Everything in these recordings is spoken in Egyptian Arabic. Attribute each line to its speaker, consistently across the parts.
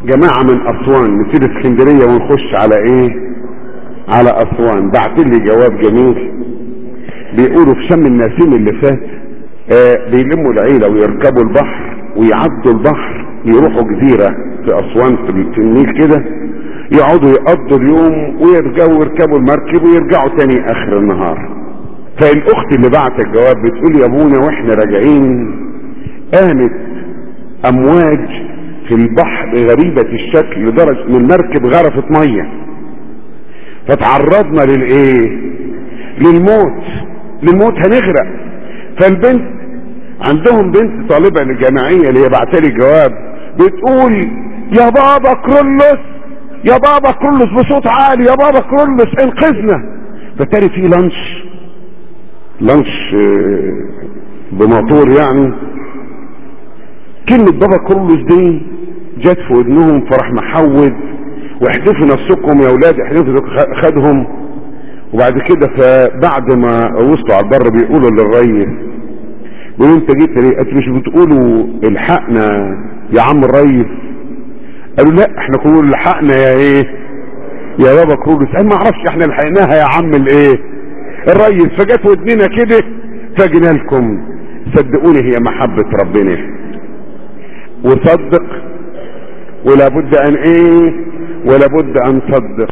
Speaker 1: جماعة من اسوان نسيب اسكندرية ونخش على ايه على اسوان بعت لي جواب جميل بيقولوا في شم النسيم اللي فات آه بيلموا العيلة ويركبوا البحر ويعدوا البحر يروحوا جزيرة في اسوان في النيل كده يقعدوا يقضوا اليوم ويرجعوا يركبوا المركب ويرجعوا تاني اخر النهار فالاخت اللي بعت الجواب بتقول يا ابونا واحنا راجعين قامت امواج في البحر غريبة الشكل لدرجة ان المركب غرفت مية فتعرضنا للايه للموت للموت هنغرق فالبنت عندهم بنت طالبة الجامعية اللي هي بعتلي الجواب بتقول يا بابا كرولوس يا بابا كرولوس بصوت عالي يا بابا كرولوس انقذنا فتالي في لانش لانش بموتور يعني كلمة بابا كرولوس دي جت في ودنهم فراح محود واحدفوا نفسكم يا اولاد احدفوا خدهم وبعد كده فبعد ما وصلوا على البر بيقولوا للريس بيقولوا انت جيت ليه؟ انت مش بتقولوا الحقنا يا عم الريس قالوا لا احنا كنا الحقنا يا ايه يا بابا كرولوس انا ما اعرفش احنا لحقناها يا عم الايه الريس فجت ودننا كده فجينا لكم صدقوني هي محبة ربنا وصدق ولا بد ان ايه ولا بد ان صدق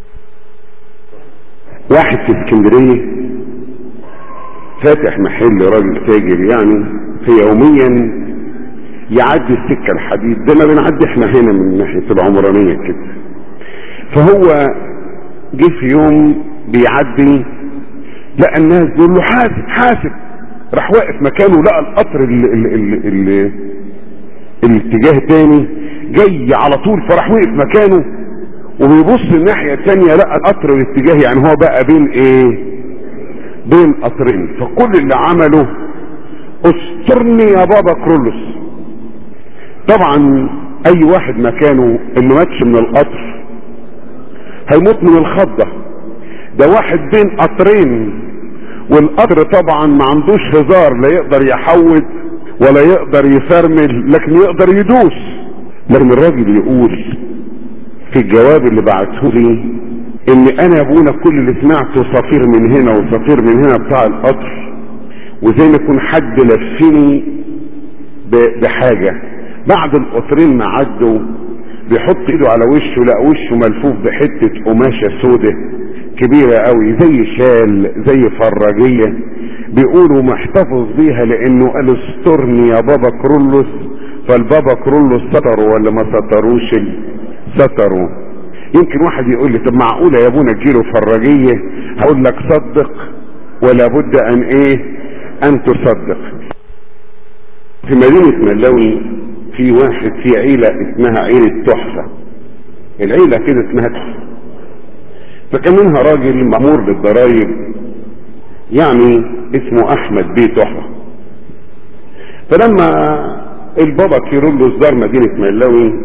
Speaker 1: واحد في اسكندرية فاتح محل راجل تاجر يعني في يوميا يعدي السكة الحديد زي ما بنعدي احنا هنا من ناحية العمرانية كده فهو جه في يوم بيعدي لقى الناس بيقول له حاسب حاسب راح واقف مكانه لقى القطر ال ال ال ال الاتجاه تاني جاي على طول فراح وقف مكانه وبيبص الناحية التانية لقى القطر الاتجاه يعني هو بقى بين ايه بين قطرين فكل اللي عمله استرني يا بابا كرولوس طبعا اي واحد مكانه انه ماتش من القطر هيموت من الخضة ده واحد بين قطرين والقطر طبعا ما عندوش هزار لا يقدر يحود ولا يقدر يفرمل لكن يقدر يدوس لكن الراجل يقول في الجواب اللي بعته لي ان انا يا ابونا كل اللي سمعته صفير من هنا وصفير من هنا بتاع القطر وزي ما يكون حد لفني بحاجة بعد القطرين ما عدوا بيحط ايده على وشه لا وشه ملفوف بحتة قماشة سودة كبيرة قوي زي شال زي فراجية بيقولوا محتفظ بيها لانه قال استرني يا بابا كرولوس فالبابا كرولوس ستروا ولا ما ستروش ستروا يمكن واحد يقول لي طب معقولة يا ابونا تجيله فراجية هقول لك صدق ولا بد ان ايه ان تصدق في مدينة ملاوي في واحد في عيلة اسمها عيلة تحفة العيلة كده اسمها تحفة فكان منها راجل مأمور بالضرايب يعني اسمه احمد بيه تحفة فلما البابا كيرلس زار مدينة ملاوي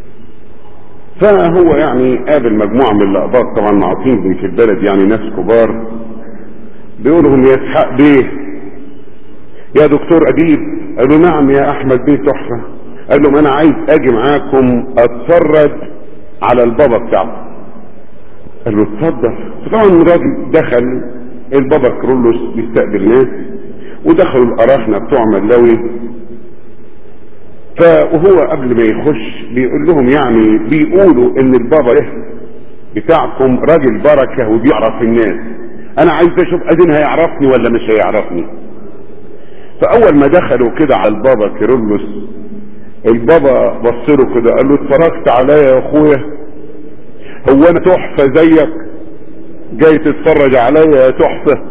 Speaker 1: فهو يعني قابل مجموعة من الأقباط طبعا معطين في البلد يعني ناس كبار بيقولوا لهم يا اسحاق بيه يا دكتور أديب قالوا نعم يا أحمد بيه تحفة قال لهم أنا عايز أجي معاكم أتفرج على البابا بتاعكم قال له اتفضل فطبعا الراجل دخل البابا كرولوس بيستقبل ناس ودخلوا الأراحنة بتوع ملاوي فهو قبل ما يخش بيقول لهم يعني بيقولوا ان البابا ده بتاعكم راجل بركة وبيعرف الناس انا عايز اشوف ادين هيعرفني ولا مش هيعرفني فاول ما دخلوا كده على البابا كيرلس البابا بص له كده قال له اتفرجت عليا يا اخويا هو انا تحفة زيك جاي تتفرج عليا يا تحفة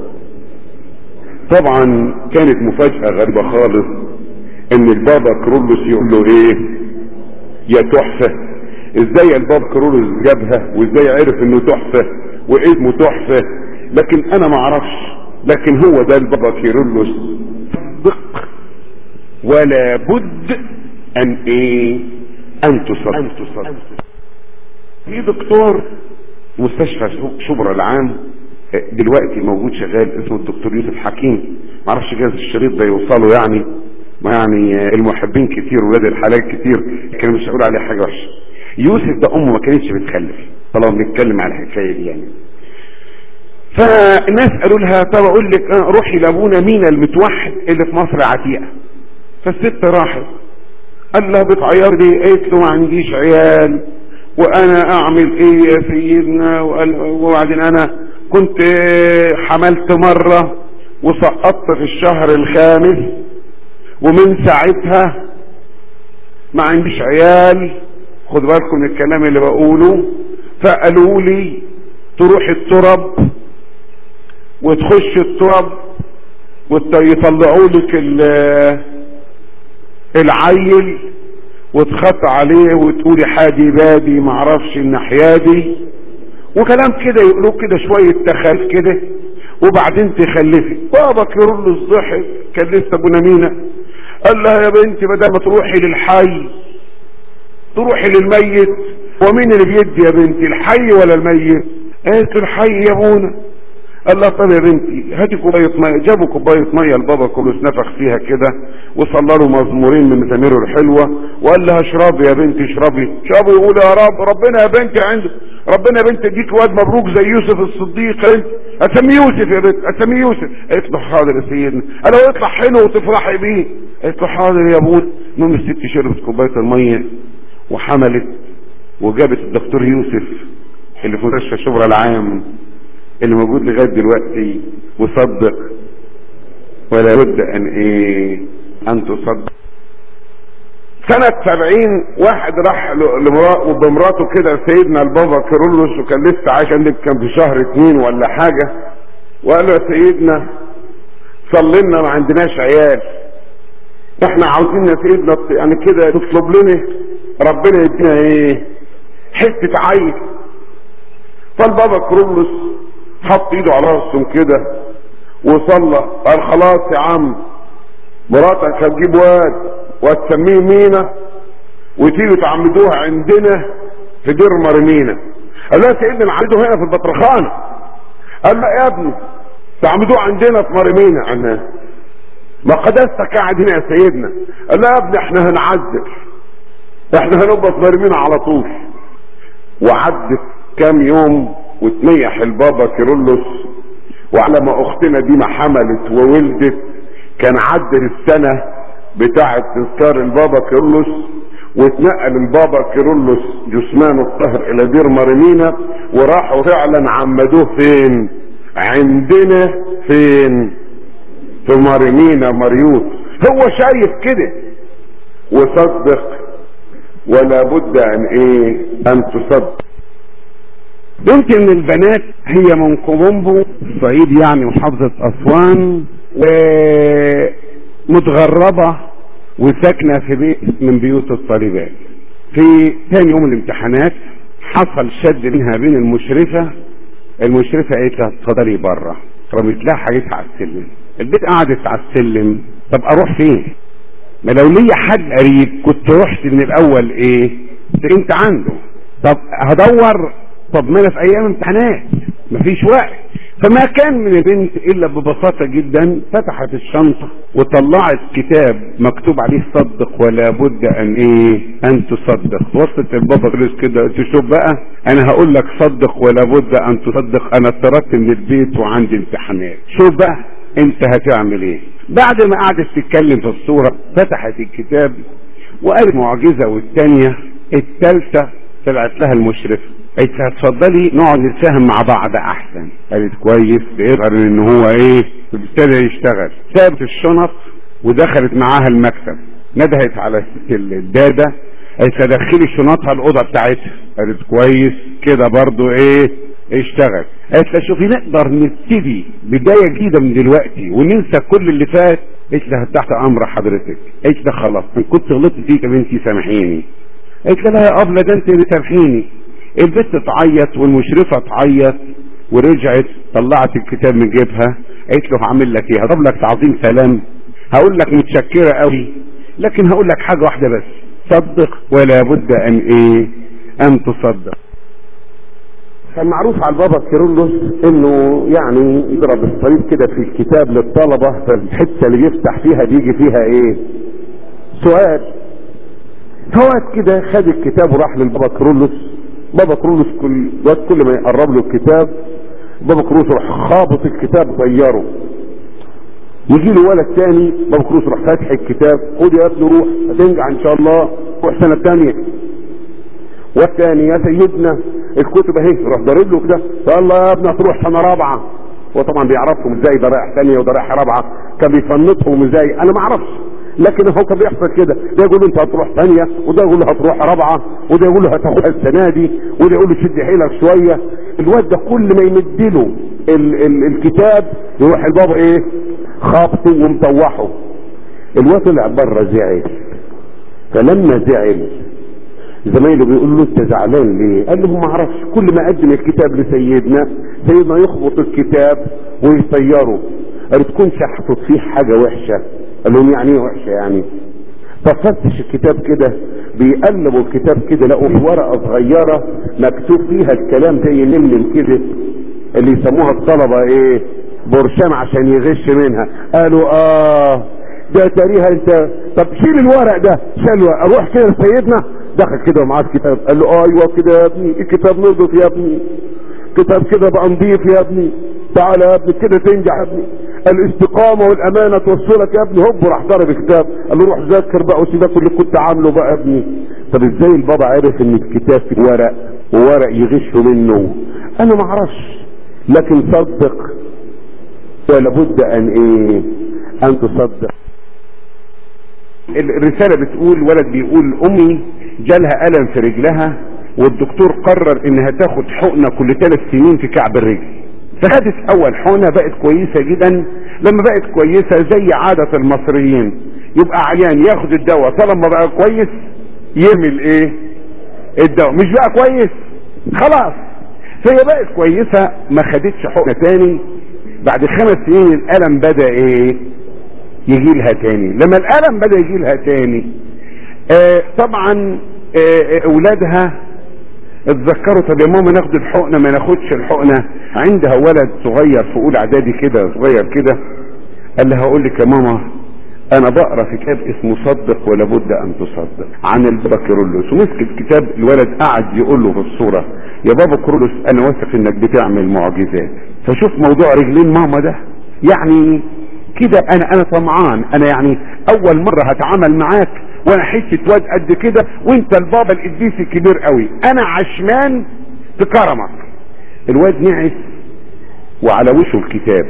Speaker 1: طبعا كانت مفاجأة غريبة خالص ان البابا كرولوس يقول له ايه يا تحفة ازاي البابا كرولوس جابها وازاي عرف انه تحفة واسمه تحفة لكن انا ما اعرفش لكن هو ده البابا كيرلس صدق ولا بد ان ايه ان تصدق في دكتور مستشفى شبرا العام دلوقتي موجود شغال اسمه الدكتور يوسف حكيم معرفش جاز الشريط ده يوصله يعني ما يعني المحبين كتير ولاد الحلال كتير لكن مش هقول عليه حاجه وحشه يوسف ده امه ما كانتش بتخلف طالما بنتكلم على الحكايه دي يعني فالناس قالوا لها طب اقول لك اه روحي لابونا مينا المتوحد اللي في مصر عتيقه فالست راحت قال لها بتعير ليه قالت له ما عنديش عيال وانا اعمل ايه يا سيدنا وقال وبعدين انا كنت حملت مرة وسقطت في الشهر الخامس ومن ساعتها ما عنديش عيال خد بالكم من الكلام اللي بقوله فقالوا لي تروح الترب وتخش الترب ويطلعوا لك العيل وتخط عليه وتقولي حادي بادي معرفش النحيادي وكلام كده يقولوا كده شوية تخلف كده وبعدين تخلفي بابا كيرلس ضحك كان لسه ابونا مينا قال لها يا بنتي بدل ما تروحي للحي تروحي للميت ومين اللي بيدي يا بنتي الحي ولا الميت قالت الحي يا ابونا قال لها طب يا بنتي هاتي كوبايه ميه جابوا كوبايه ميه لبابا كلوس نفخ فيها كده وصلى له مزمورين من مزاميره الحلوه وقال لها اشربي يا بنتي اشربي شربوا يقول يا رب ربنا يا بنتي عنده ربنا يا بنتي اديك واد مبروك زي يوسف الصديق انت اسميه يوسف يا بنت اسميه يوسف قالت له حاضر يا سيدنا قال له يطلع حلو وتفرحي بيه قالت له حاضر يا ابوي المهم الست شربت كوبايه الميه وحملت وجابت الدكتور يوسف اللي في مستشفى شبرا العام اللي موجود لغايه دلوقتي وصدق ولا بد ان ايه ان تصدق سنة سبعين واحد راح لمراته وبمراته كده سيدنا البابا كيرلس وكان لسه عايش كان في شهر اتنين ولا حاجة وقال له يا سيدنا صلي لنا ما عندناش عيال احنا عاوزين يا سيدنا يعني كده تطلب لنا ربنا يدينا ايه حتة عيل فالبابا كيرلس حط ايده على راسهم كده وصلى قال خلاص يا عم مراتك هتجيب واد وهتسميه مينا وتيجوا تعمدوها عندنا في دير مرمينا قال لها سيدنا نعمده هنا في البطرخانة قال لا يا ابني تعمدوه عندنا في مرمينا عنها ما قداستك قاعد هنا يا سيدنا قال لا يا ابني احنا هنعذب احنا هنبقى في مرمينا على طول وعدت كام يوم وتنيح البابا كيرلس وعلى ما اختنا دي ما حملت وولدت كان عدل السنة بتاعة تذكار البابا كيرلس واتنقل البابا كيرلس جثمان الطهر الى دير مرمينا وراحوا فعلا عمدوه فين عندنا فين في مرمينا مريوط هو شايف كده وصدق ولا بد ان ايه ان تصدق بنت من البنات هي من كومومبو الصعيد يعني محافظة اسوان ومتغربة وساكنة في بيت من بيوت الطالبات في ثاني يوم الامتحانات حصل شد منها بين المشرفة المشرفة قالت لها اتفضلي بره رمت لها حاجتها على السلم البيت قعدت على السلم طب اروح فين ما لو ليا حد قريب كنت رحت من الاول ايه انت عنده طب هدور طب ما انا في ايام امتحانات مفيش وقت فما كان من البنت الا ببساطه جدا فتحت الشنطه وطلعت كتاب مكتوب عليه صدق ولا بد ان ايه ان تصدق وصلت البابا كريس كده تشوف بقى انا هقول لك صدق ولا بد ان تصدق انا اتطردت من البيت وعندي امتحانات شوف بقى انت هتعمل ايه بعد ما قعدت تتكلم في الصوره فتحت الكتاب وقالت معجزه والثانيه الثالثه طلعت لها المشرفه قالت لها اتفضلي نقعد نتفاهم مع بعض احسن قالت كويس بيظهر ان هو ايه ابتدى يشتغل سابت الشنط ودخلت معاها المكتب ندهت على الست الداده قالت لها دخلي شنطها الاوضه بتاعتها قالت كويس كده برضو ايه اشتغل قالت لها شوفي نقدر نبتدي بدايه جديده من دلوقتي وننسى كل اللي فات قالت لها تحت امر حضرتك قالت لها خلاص ان كنت غلطت فيك يا بنتي سامحيني قالت لها يا ابله ده انت بتسامحيني البنت تعيط والمشرفة تعيط ورجعت طلعت الكتاب من جيبها قالت له هعمل لك ايه هضرب لك تعظيم سلام هقول لك متشكرة قوي لكن هقول لك حاجة واحدة بس صدق ولا بد ان ايه ان تصدق كان معروف على البابا كيرلس انه يعني يضرب الصليب كده في الكتاب للطلبة فالحتة اللي يفتح فيها بيجي فيها ايه سؤال فوقت كده خد الكتاب وراح للبابا كرولوس بابا كرولوس كل وقت كل ما يقرب له الكتاب بابا كرولوس راح خابط الكتاب غيره يجي له ولد تاني بابا كرولوس راح فاتح الكتاب خد يا ابني روح هتنجح ان شاء الله روح سنه تانيه والتاني يا سيدنا الكتب اهي راح ضارب له كده يلا يا ابني هتروح سنه رابعه هو طبعا بيعرفهم ازاي ده رايح ثانيه وده رايح رابعه كان بيفنطهم ازاي انا ما اعرفش لكن هو كان بيحصل كده ده يقول له انت هتروح ثانيه وده يقول له هتروح رابعه وده يقول له هتاخدها السنه دي وده يقول له شد حيلك شويه الواد ده كل ما يمد له ال ال الكتاب يروح البابا ايه خابطه ومطوحه الواد طلع بره زعل فلما زعل زمايله بيقول له انت زعلان ليه قال لهم ما اعرفش كل ما قدم الكتاب لسيدنا سيدنا يخبط الكتاب ويطيره قال تكونش حاطط فيه حاجه وحشه قال لهم يعني ايه وحشه يعني ففتش الكتاب كده بيقلبوا الكتاب كده لقوا في ورقه صغيره مكتوب فيها الكلام زي نمنم كده اللي يسموها الطلبه ايه برشام عشان يغش منها قالوا اه ده تاريها انت طب شيل الورق ده شيل اروح كده لسيدنا دخل كده ومعاه الكتاب قال له اه ايوه كده يا ابني الكتاب نضف يا ابني كتاب كده بقى نضيف يا ابني تعالى يا ابني كده تنجح يا ابني الاستقامه والامانه توصلك يا ابني هوب راح ضرب الكتاب قال له روح ذاكر بقى وسيبك اللي كنت عامله بقى يا ابني طب ازاي البابا عرف ان الكتاب فيه ورق وورق يغشوا منه انا ما اعرفش لكن صدق ولا بد ان ايه ان تصدق الرسالة بتقول ولد بيقول امي جالها الم في رجلها والدكتور قرر انها تاخد حقنة كل ثلاث سنين في كعب الرجل فخدت اول حقنة بقت كويسة جدا لما بقت كويسة زي عادة المصريين يبقى عيان ياخد الدواء طالما بقى كويس يعمل ايه الدواء مش بقى كويس خلاص فهي بقت كويسة ما خدتش حقنة تاني بعد خمس سنين الالم بدا ايه يجي لها تاني لما الالم بدا يجي لها تاني آه طبعا آه اولادها اتذكروا طب يا ماما ناخد الحقنه ما ناخدش الحقنه عندها ولد صغير في اولى اعدادي كده صغير كده قال لها هقول لك يا ماما انا بقرا في كتاب اسمه صدق ولا بد ان تصدق عن البابا كيرلس ومسك الكتاب الولد قعد يقول له في الصوره يا بابا كيرلس انا واثق انك بتعمل معجزات فشوف موضوع رجلين ماما ده يعني كده انا انا طمعان انا يعني اول مره هتعامل معاك وانا حته واد قد كده وانت البابا القديسي الكبير قوي انا عشمان في كرمك الواد نعس وعلى وشه الكتاب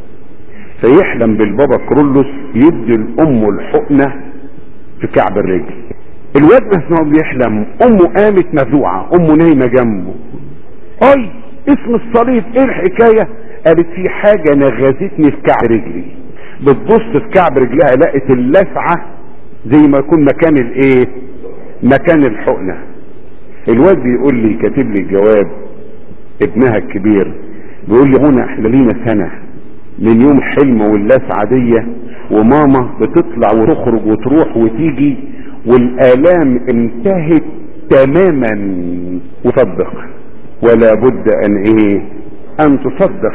Speaker 1: فيحلم بالبابا كرولوس يدي لامه الحقنه في كعب الرجل الواد ما بيحلم امه قامت مفزوعه امه نايمه جنبه اي اسم الصليب ايه الحكايه قالت في حاجه نغزتني في كعب رجلي بتبص في كعب رجلها لقت اللسعه زي ما يكون مكان الايه مكان الحقنه الواد بيقول لي كاتب لي الجواب ابنها الكبير بيقول لي هنا احنا لينا سنه من يوم حلم واللسعه دي وماما بتطلع وتخرج وتروح وتيجي والالام انتهت تماما وصدق ولا بد ان ايه ان تصدق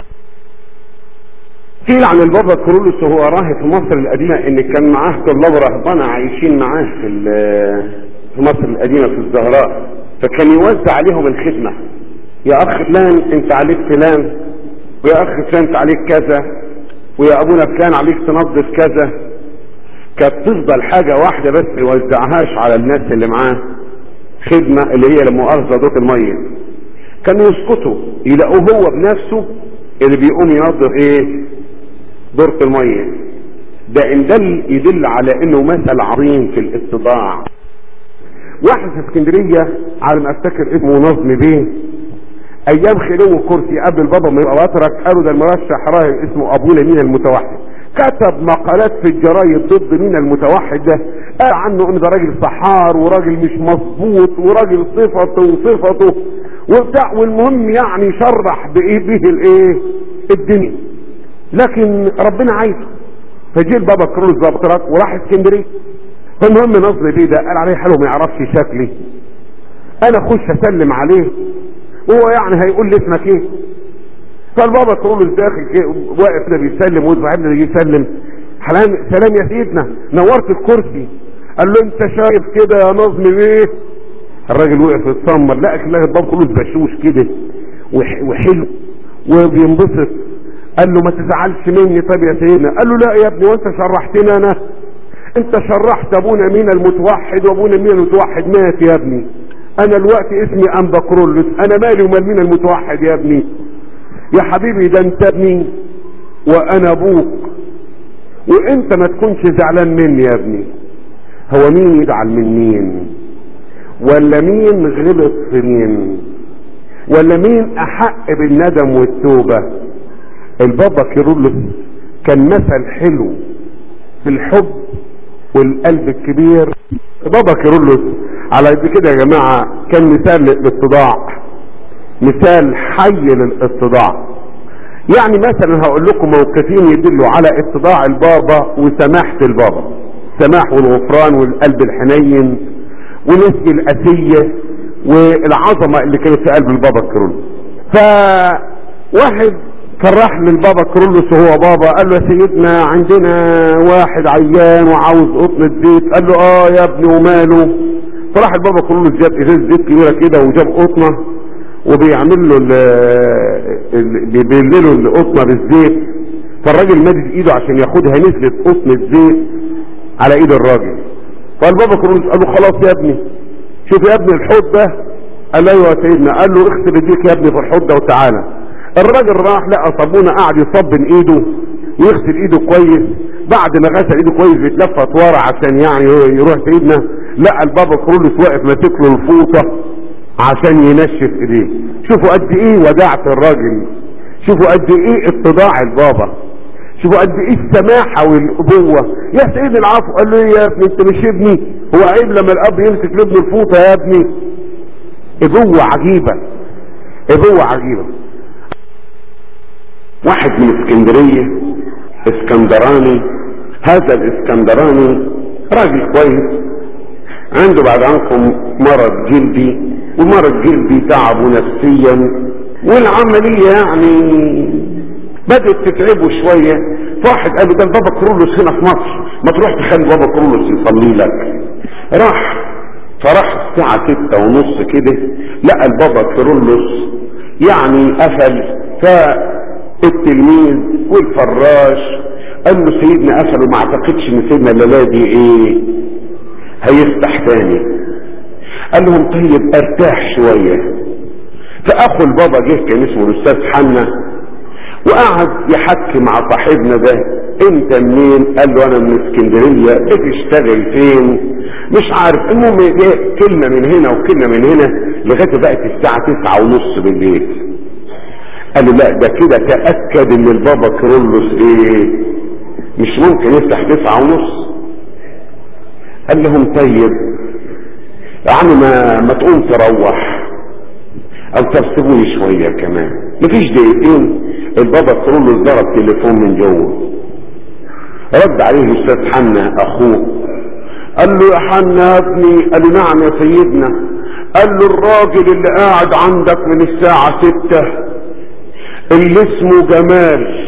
Speaker 1: قيل عن البابا كرولوس وهو راهب في مصر القديمة ان كان معاه طلاب رهبنة عايشين معاه في في مصر القديمة في الزهراء فكان يوزع عليهم الخدمة يا اخ فلان انت عليك فلان ويا اخ فلان انت عليك كذا ويا ابونا فلان عليك تنظف كذا كانت تفضل حاجة واحدة بس يوزعهاش على الناس اللي معاه خدمة اللي هي لمؤاخذة دوت المية كانوا يسقطوا يلاقوه هو بنفسه اللي بيقوم ينظف ايه دورة المية ده ان دل يدل على انه مثل عظيم في الاتضاع واحد في اسكندرية على ما افتكر اسمه نظم بيه ايام خلو كرسي قبل البابا ما يبقى بطرك قالوا ده المرشح راهب اسمه ابو لمين المتوحد كتب مقالات في الجرايد ضد مين المتوحد ده قال عنه ان ده راجل سحار وراجل مش مظبوط وراجل صفته وصفته وبتاع والمهم يعني شرح بايه به الايه الدنيا لكن ربنا عايزه فجي البابا كرولوس بطرك وراح اسكندريه فالمهم نصر بيه ده قال عليه حلو ما يعرفش شكلي انا اخش اسلم عليه وهو يعني هيقول لي اسمك ايه فالبابا كرولوس داخل واقف ده بيسلم وصاحبنا يجي يسلم حلام سلام يا سيدنا نورت الكرسي قال له انت شايف كده يا نظم بيه الراجل وقف يتسمر لا لا الباب كله بشوش كده وح- وحلو وبينبسط قال له ما تزعلش مني طب يا سيدنا قال له لا يا ابني وانت شرحتني انا انت شرحت ابونا مين المتوحد وابونا مين المتوحد مات يا ابني انا الوقت اسمي انبا كرولس انا مالي ومال مين المتوحد يا ابني يا حبيبي ده انت ابني وانا ابوك وانت ما تكونش زعلان مني يا ابني هو مين يزعل من مين ولا مين غلط في مين ولا مين احق بالندم والتوبة البابا كيرلس كان مثل حلو في الحب والقلب الكبير بابا كيرلس على قد كده يا جماعة كان مثال للاتضاع مثال حي للاتضاع يعني مثلا هقول لكم موقفين يدلوا على اتضاع البابا وسماحة البابا سماح والغفران والقلب الحنين ونسي الأسية والعظمة اللي كانت في قلب البابا كرولوس فواحد كان راح للبابا كرولوس وهو بابا قال له يا سيدنا عندنا واحد عيان وعاوز قطنة زيت قال له اه يا ابني وماله فراح البابا كرولوس جاب ازازة زيت كبيرة كده وجاب قطنة وبيعمل له ال- بيبل له القطنة بالزيت فالراجل مادد ايده عشان ياخدها نزلت قطنة زيت على ايد الراجل فالبابا كرولوس قال له خلاص يا ابني شوف يا ابني الحوض ده قال له ايوه يا سيدنا قال له اغسل ايديك يا ابني في الحوض ده وتعالى الراجل راح لقى صابونه قعد يصبن ايده ويغسل ايده كويس بعد ما غسل ايده كويس بيتلفت ورا عشان يعني يروح سيدنا لقى البابا كرولوس واقف ماسك له الفوطه عشان ينشف ايديه شوفوا قد ايه وداعة الراجل شوفوا قد ايه اتضاع البابا شوفوا قد ايه السماحة والابوة يا سيدي العفو قال له إيه يا ابني انت مش ابني هو عيب لما الاب يمسك لابنه الفوطة يا ابني ابوة عجيبة ابوة عجيبة واحد من اسكندرية اسكندراني هذا الاسكندراني راجل كويس عنده بعد عنكم مرض جلدي ومرض جلدي تعبه نفسيا والعملية يعني بدأت تتعبه شوية فواحد قال له ده البابا كرولوس هنا في مصر ما تروح تخلي بابا كرولوس يصلي لك راح فراح الساعة ستة ونص كده لقى البابا كرولوس يعني قفل فالتلميذ والفراش قال له سيدنا قفل وما اعتقدش ان سيدنا الليلة دي ايه هيفتح تاني قال لهم طيب ارتاح شوية فاخو البابا جه كان اسمه الاستاذ حنا وقعد يحكي مع صاحبنا ده انت منين قال له انا من اسكندرية بتشتغل فين مش عارف المهم جه كلمة من هنا وكلمة من هنا لغاية بقت الساعة تسعة ونص بالليل قال له لا ده كده تأكد ان البابا كرولوس ايه مش ممكن يفتح تسعة ونص قال لهم طيب يا عم ما, ما تقوم تروح او تسيبوني شوية كمان مفيش دقيقتين البابا كرولوس ضرب تليفون من جوه رد عليه الاستاذ حنا اخوه قال له يا حنا يا ابني قال له نعم يا سيدنا قال له الراجل اللي قاعد عندك من الساعة ستة اللي اسمه جمال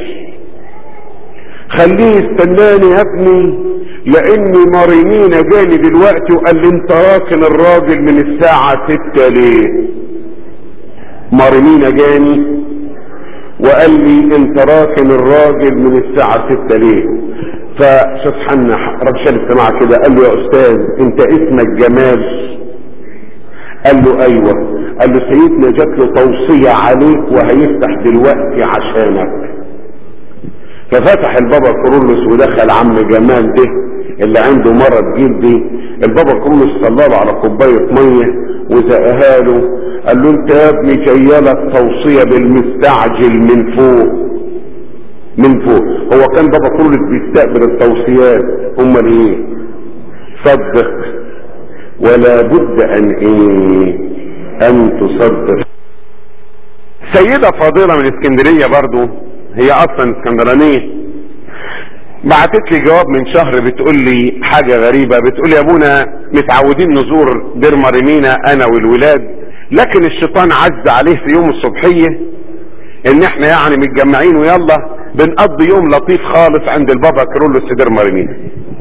Speaker 1: خليه يستناني يا ابني لاني مريمينا جاني دلوقتي وقال لي انت راكن الراجل من الساعة ستة ليه مريمينا جاني وقال لي انت راكن الراجل من الساعة ستة ليه فشوف حنا رشال السماعة كده قال له يا استاذ انت اسمك جمال قال له ايوه قال له سيدنا جات له توصية عليك وهيفتح دلوقتي عشانك ففتح البابا كرولوس ودخل عم جمال ده اللي عنده مرض جلدي البابا كرولوس صلى له على كوبايه ميه وزقها له قال له انت يا ابني جايلك توصيه بالمستعجل من فوق من فوق هو كان بابا كرولوس بيستقبل التوصيات امال ايه صدق ولا بد ان ايه ان تصدق سيدة فاضلة من اسكندرية برضو هي اصلا اسكندرانية بعتت لي جواب من شهر بتقول لي حاجة غريبة بتقول لي يا ابونا متعودين نزور دير مريمينا انا والولاد لكن الشيطان عز عليه في يوم الصبحية ان احنا يعني متجمعين ويلا بنقضي يوم لطيف خالص عند البابا كرولوس في دير مريمينا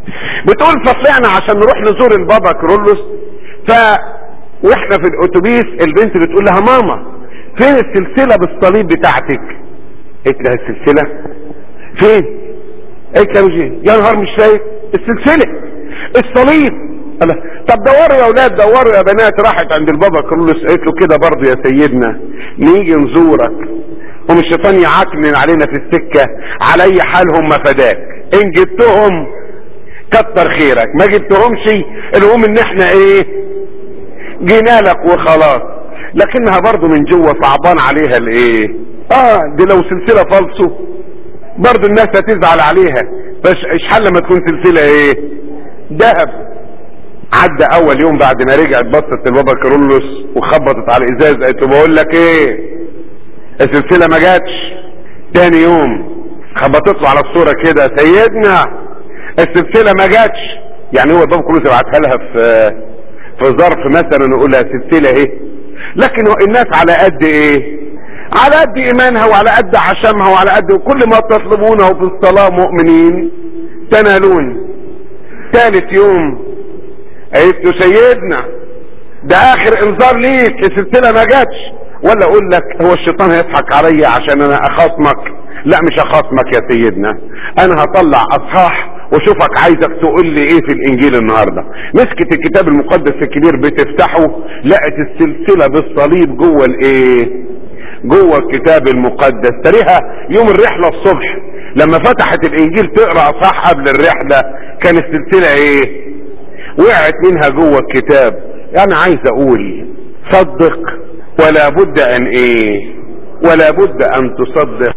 Speaker 1: بتقول فطلعنا عشان نروح نزور البابا كرولوس ف واحنا في الاتوبيس البنت بتقول لها ماما فين السلسلة بالصليب بتاعتك قلت لها السلسلة فين قلت لها يا نهار مش شايف السلسلة الصليب قال طب دوروا يا اولاد دوروا يا بنات راحت عند البابا كرولوس قالت له كده برضه يا سيدنا نيجي نزورك هم الشيطان يعكنن علينا في السكة على اي حال هم فداك ان جبتهم كتر خيرك ما جبتهمش المهم ان احنا ايه جينا لك وخلاص لكنها برضو من جوه صعبان عليها الايه اه دي لو سلسلة فالصو برضو الناس هتزعل عليها بس ايش حل لما تكون سلسلة ايه دهب عدى اول يوم بعد ما رجعت بصت البابا كارولوس وخبطت على الازاز قالت له بقول لك ايه السلسلة ما جاتش تاني يوم خبطت له على الصورة كده سيدنا السلسلة ما جاتش يعني هو البابا كارولوس يبعتها لها في في ظرف مثلا نقول لها سلسلة ايه لكن الناس على قد ايه على قد ايمانها وعلى قد عشمها وعلى قد كل ما تطلبونه في الصلاة مؤمنين تنالون ثالث يوم قالت له سيدنا ده اخر انذار ليك السلسلة ما جاتش ولا اقول لك هو الشيطان هيضحك عليا عشان انا اخاصمك لا مش اخاصمك يا سيدنا انا هطلع اصحاح واشوفك عايزك تقول لي ايه في الانجيل النهارده مسكت الكتاب المقدس الكبير بتفتحه لقت السلسله بالصليب جوه الايه جوه الكتاب المقدس تريها يوم الرحله الصبح لما فتحت الانجيل تقرا صح قبل الرحله كان السلسله ايه وقعت منها جوه الكتاب يعني عايز اقول صدق ولا بد ان ايه ولا بد ان تصدق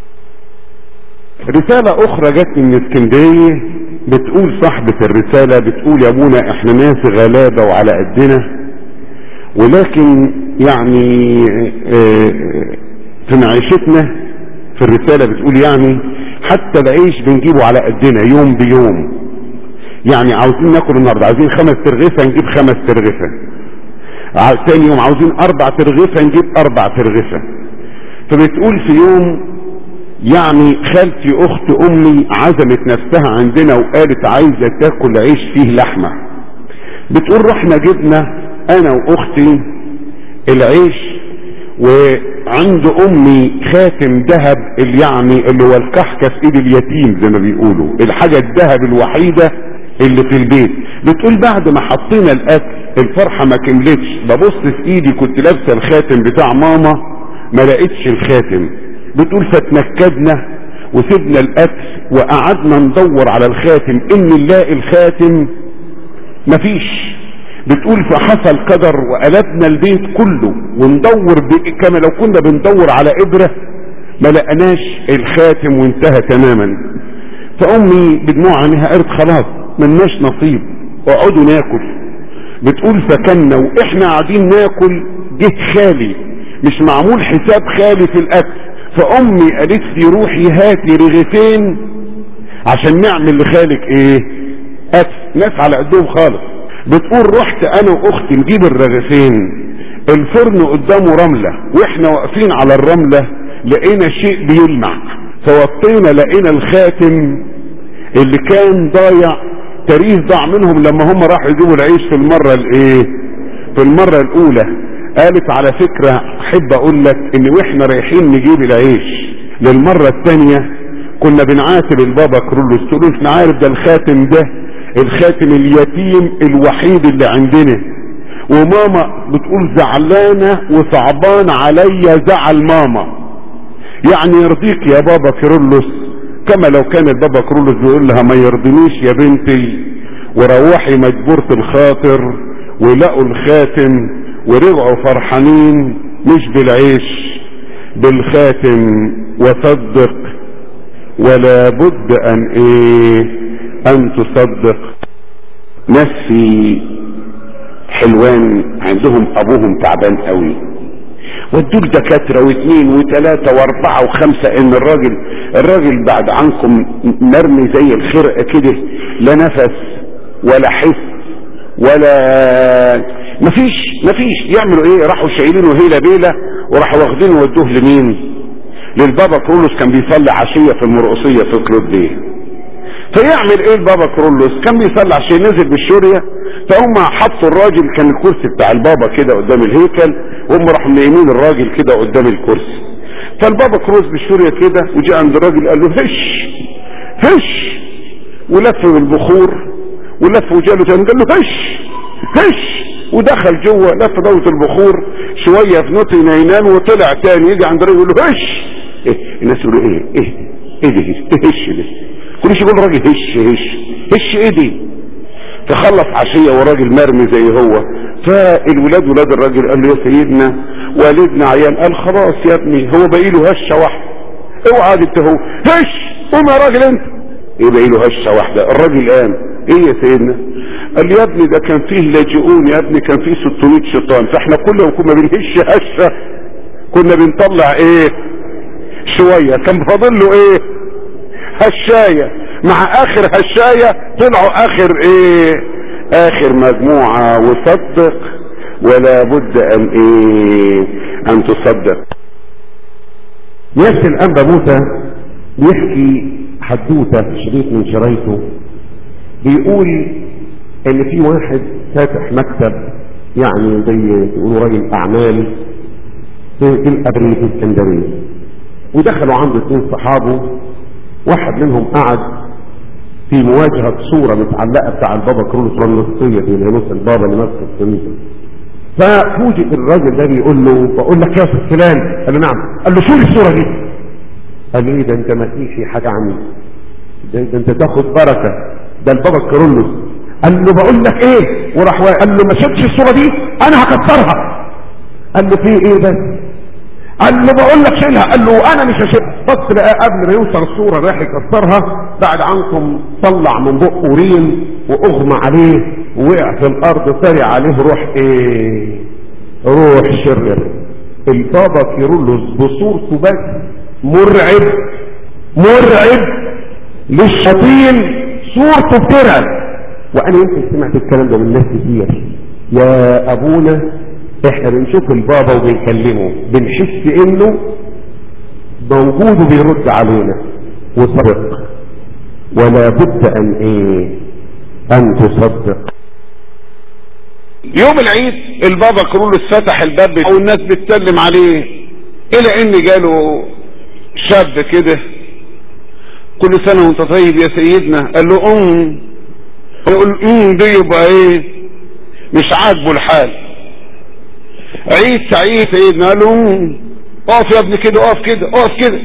Speaker 1: رسالة اخرى جت من اسكندرية بتقول صاحبة الرسالة بتقول يا ابونا احنا ناس غلابة وعلى قدنا ولكن يعني اه في معيشتنا في الرسالة بتقول يعني حتى العيش بنجيبه على قدنا يوم بيوم يعني عاوزين ناكل النهارده عاوزين خمس ترغيفة نجيب خمس ترغيفة تاني يوم عاوزين اربع ترغيفة نجيب اربع ترغيفة فبتقول في يوم يعني خالتي اخت امي عزمت نفسها عندنا وقالت عايزة تاكل عيش فيه لحمة بتقول رحنا جبنا انا واختي العيش وعند امي خاتم ذهب اللي يعني اللي هو الكحكة في ايد اليتيم زي ما بيقولوا الحاجة الذهب الوحيدة اللي في البيت بتقول بعد ما حطينا الاكل الفرحة ما كملتش ببص في ايدي كنت لابسة الخاتم بتاع ماما ما لقيتش الخاتم بتقول فتنكدنا وسيبنا الاكل وقعدنا ندور على الخاتم ان نلاقي الخاتم مفيش بتقول فحصل قدر وقلبنا البيت كله وندور كما لو كنا بندور على ابرة ما لقناش الخاتم وانتهى تماما فامي بدموع عينها قالت خلاص ملناش نصيب اقعدوا ناكل بتقول فكنا واحنا قاعدين ناكل جه خالي مش معمول حساب خالي في الاكل فامي قالت لي روحي هاتي رغيفين عشان نعمل لخالك ايه اكل ناس على قدهم خالص بتقول رحت انا واختي نجيب الرغيفين الفرن قدامه رملة واحنا واقفين على الرملة لقينا شيء بيلمع فوطينا لقينا الخاتم اللي كان ضايع تاريخ ضاع منهم لما هم راحوا يجيبوا العيش في المرة الايه في المرة الاولى قالت على فكرة احب اقول لك ان واحنا رايحين نجيب العيش للمرة الثانية كنا بنعاتب البابا كرولوس تقول له احنا عارف ده الخاتم ده الخاتم اليتيم الوحيد اللي عندنا وماما بتقول زعلانة وصعبان عليا زعل ماما يعني يرضيك يا بابا كيرلس كما لو كان البابا كيرلس بيقول لها ما يرضينيش يا بنتي وروحي مجبورة الخاطر ولقوا الخاتم ورجعوا فرحانين مش بالعيش بالخاتم وصدق ولا بد ان ايه ان تصدق ناس في حلوان عندهم ابوهم تعبان قوي ودوا دكاتره واثنين وثلاثه واربعه وخمسه ان الراجل الراجل بعد عنكم مرمي زي الخرقه كده لا نفس ولا حس ولا مفيش مفيش يعملوا ايه راحوا شايلينه هيله بيله وراحوا واخدينه ودوه لمين للبابا كرولوس كان بيصلي عشيه في المرقصيه في كلود بيه فيعمل ايه البابا كرولوس كان بيصلي عشان نزل بالشورية فهم حطوا الراجل كان الكرسي بتاع البابا كده قدام الهيكل وهم راحوا نايمين الراجل كده قدام الكرسي فالبابا كرولوس بالشورية كده وجاء عند الراجل قال له هش هش ولف بالبخور ولف وجاله تاني قال له هش هش ودخل جوه لف ضوء البخور شوية في نوتي نينان وطلع تاني يجي عند الراجل يقول له هش إيه الناس يقولوا ايه ايه ايه ده ايه هش ده كل شيء يقول راجل هش هش هش ايه دي فخلص عشية وراجل مرمي زي هو فالولاد ولاد الراجل قال له يا سيدنا والدنا عيان قال خلاص يا ابني هو باقي له هشه واحده اوعى انت هو هش قوم يا راجل انت ايه باقي له هشه واحده الراجل قام ايه يا سيدنا قال يا ابني ده كان فيه لاجئون يا ابني كان فيه 600 شيطان فاحنا كل يوم كنا بنهش هشه كنا بنطلع ايه شويه كان فاضل له ايه هشايه مع اخر هشايه طلعوا اخر ايه اخر مجموعه وصدق ولا بد ان ايه ان تصدق
Speaker 2: ياسر الانبا موسى بيحكي حدوته شريط من شرايطه بيقول ان في واحد فاتح مكتب يعني زي تقولوا راجل اعمال في في الابريل في اسكندريه ودخلوا عنده اثنين صحابه واحد منهم قعد في مواجهة صورة متعلقة بتاع البابا كرولوس النصية في الهنوس البابا اللي ماسك الكنيسة ففوجئ الراجل ده بيقول له بقول لك يا استاذ فلان قال له نعم قال له شو الصورة دي قال له ايه ده انت ما فيش حاجة عني ده, ده انت تاخد بركة ده البابا كرولوس قال له بقول لك ايه وراح قال له ما شفتش الصورة دي انا هكسرها قال له في ايه بس قال له بقول لك شيلها قال له انا مش هشيلها بص لقى قبل ما يوصل الصوره راح يكسرها بعد عنكم طلع من بقه ريم واغمى عليه ووقع في الارض سري عليه روح ايه روح شرير البابا كيرلس بصورته بس مرعب مرعب للشياطين صورته بترعب وانا يمكن سمعت الكلام ده من ناس كتير يا ابونا احنا بنشوف البابا وبنكلمه بنحس انه موجود وبيرد علينا وصدق ولا بد ان ايه ان تصدق
Speaker 1: يوم العيد البابا كرولوس فتح الباب والناس بتسلم عليه الى ان جاله شاب كده كل سنة وانت طيب يا سيدنا قال له ام يقول ام دي يبقى ايه مش عاجبه الحال عيد سعيد سيدنا قال له اقف يا ابني كده اقف كده اقف كده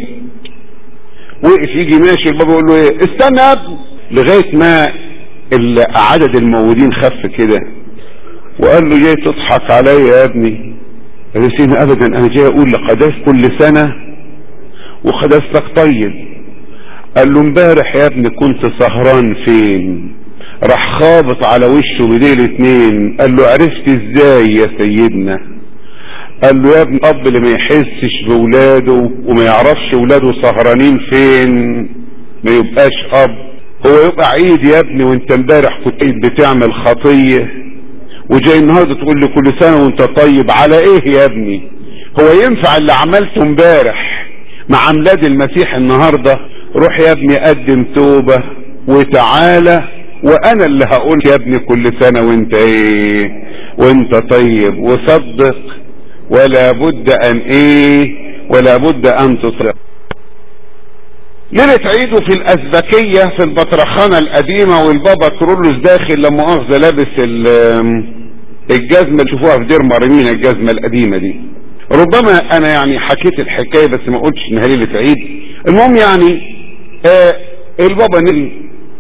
Speaker 1: وقف يجي ماشي البابا يقول له ايه استنى يا ابني لغايه ما عدد الموجودين خف كده وقال له جاي تضحك عليا يا ابني قال له سيدنا ابدا انا جاي اقول لقداس كل سنه وقداستك طيب قال له امبارح يا ابني كنت سهران فين راح خابط على وشه بديل اتنين قال له عرفت ازاي يا سيدنا قال له يا ابني الاب اللي ما يحسش بولاده وما يعرفش ولاده سهرانين فين ما يبقاش اب هو يبقى عيد يا ابني وانت امبارح كنت بتعمل خطية وجاي النهارده تقول لي كل سنة وانت طيب على ايه يا ابني هو ينفع اللي عملته امبارح مع ميلاد المسيح النهاردة روح يا ابني قدم توبة وتعالى وانا اللي هقول يا ابني كل سنة وانت ايه وانت طيب وصدق ولا بد ان ايه ولا بد ان تصدق ليلة عيده في الازبكية في البطرخانة القديمة والبابا كرولوس داخل لما مؤاخذة لابس الجزمة اللي تشوفوها في دير مرمين الجزمة القديمة دي ربما انا يعني حكيت الحكاية بس ما قلتش انها ليلة عيد المهم يعني آه البابا نزل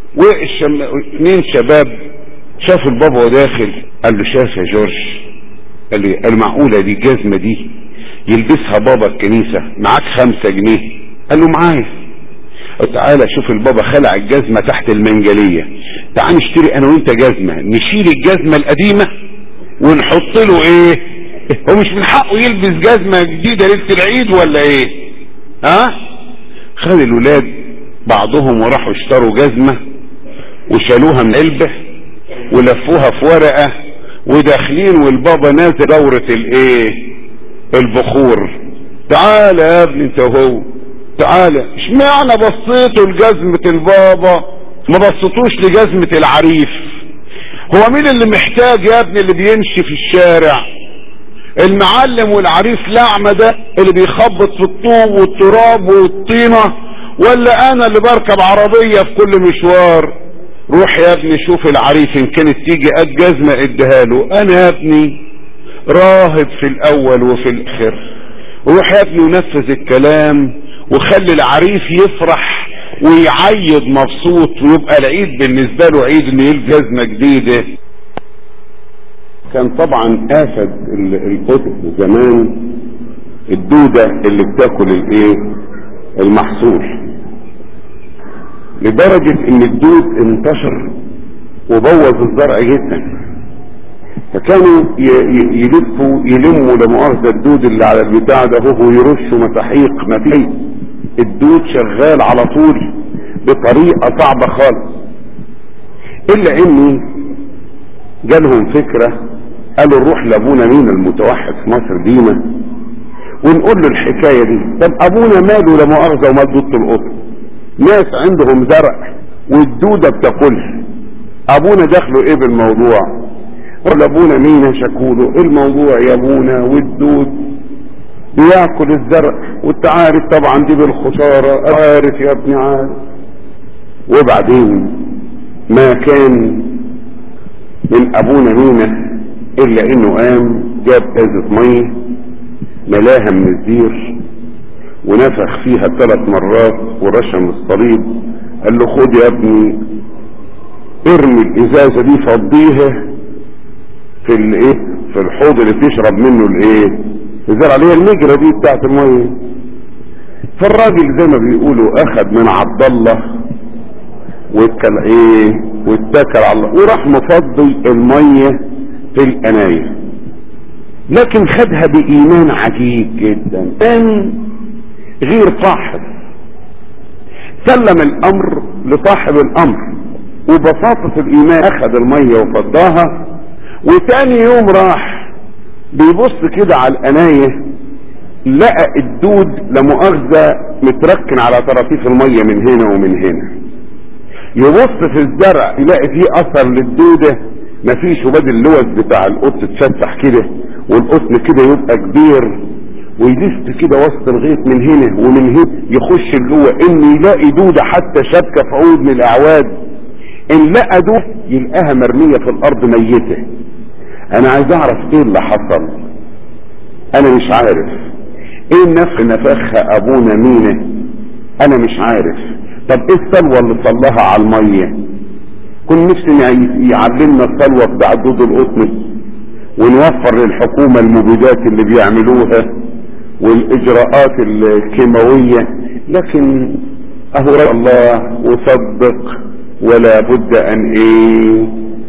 Speaker 1: واثنين شباب شافوا البابا وداخل قال له شاف يا جورج قال لي قال معقولة دي الجزمة دي يلبسها بابا الكنيسة معاك خمسة جنيه قال له معايا تعالى شوف البابا خلع الجزمة تحت المنجلية تعال نشتري انا وانت جزمة نشيل الجزمة القديمة ونحط له ايه هو مش من حقه يلبس جزمة جديدة ليلة العيد ولا ايه ها خد الولاد بعضهم وراحوا اشتروا جزمة وشالوها من علبة ولفوها في ورقة وداخلين والبابا نازل دورة الايه البخور تعالى يا ابني انت وهو تعالى اشمعنى بصيتوا لجزمة البابا ما بصتوش لجزمة العريف هو مين اللي محتاج يا ابني اللي بيمشي في الشارع المعلم والعريف لعمة ده اللي بيخبط في الطوب والتراب والطينة ولا انا اللي بركب عربية في كل مشوار روح يا ابني شوف العريف ان كانت تيجي قد جزمة اديها له انا يا ابني راهب في الاول وفي الاخر روح يا ابني ونفذ الكلام وخلي العريف يفرح ويعيد مبسوط ويبقى العيد بالنسبة له عيد انه يلبس جزمة جديدة كان طبعا افد القطط زمان الدودة اللي بتاكل الايه المحصول لدرجة ان الدود انتشر وبوظ الزرع جدا فكانوا يلفوا يلموا لمؤاخذة الدود اللي على البتاع ده هو ويرشوا مساحيق ما فيه الدود شغال على طول بطريقة صعبة خالص الا اني جالهم فكرة قالوا نروح لابونا مين المتوحد في مصر ديما ونقول له الحكاية دي طب ابونا ماله لا مؤاخذة ومال دودة القطن ناس عندهم زرع والدودة بتاكلها ابونا دخله ايه بالموضوع قال ابونا مين شكوله ايه الموضوع يا ابونا والدود بياكل الزرع وانت عارف طبعا دي بالخسارة عارف يا ابني عارف وبعدين ما كان من ابونا مينا الا انه قام جاب ازة مية ملاها من الزير ونفخ فيها ثلاث مرات ورشم الصليب قال له خد يا ابني ارمي الازازة دي فضيها في الايه في الحوض اللي تشرب منه الايه الزرع اللي هي المجرة دي بتاعت المية فالراجل زي ما بيقولوا اخد من عبد الله واتكل ايه واتكل على الله وراح مفضي المية في الاناية لكن خدها بايمان عجيب جدا كان غير صاحب سلم الامر لصاحب الامر وبساطة الايمان اخذ المية وفضاها وتاني يوم راح بيبص كده على الاناية لقى الدود لمؤاخذة متركن على طراطيف المية من هنا ومن هنا يبص في الزرع يلاقي فيه اثر للدودة مفيش وبدل اللوز بتاع القط اتفتح كده والقطن كده يبقى كبير ويلف كده وسط الغيط من هنا ومن هنا يخش جوه ان يلاقي دودة حتى شبكة في عود من الاعواد ان لقى دودة يلقاها مرمية في الارض ميتة انا عايز اعرف ايه اللي حصل انا مش عارف ايه النفخ نفخها ابونا مينا انا مش عارف طب ايه السلوى اللي صلاها على المية كل نفسي يعلمنا السلوى بتاع دود القطن ونوفر للحكومة المبيدات اللي بيعملوها والاجراءات الكيماوية لكن اهو الله وصدق ولا بد ان ايه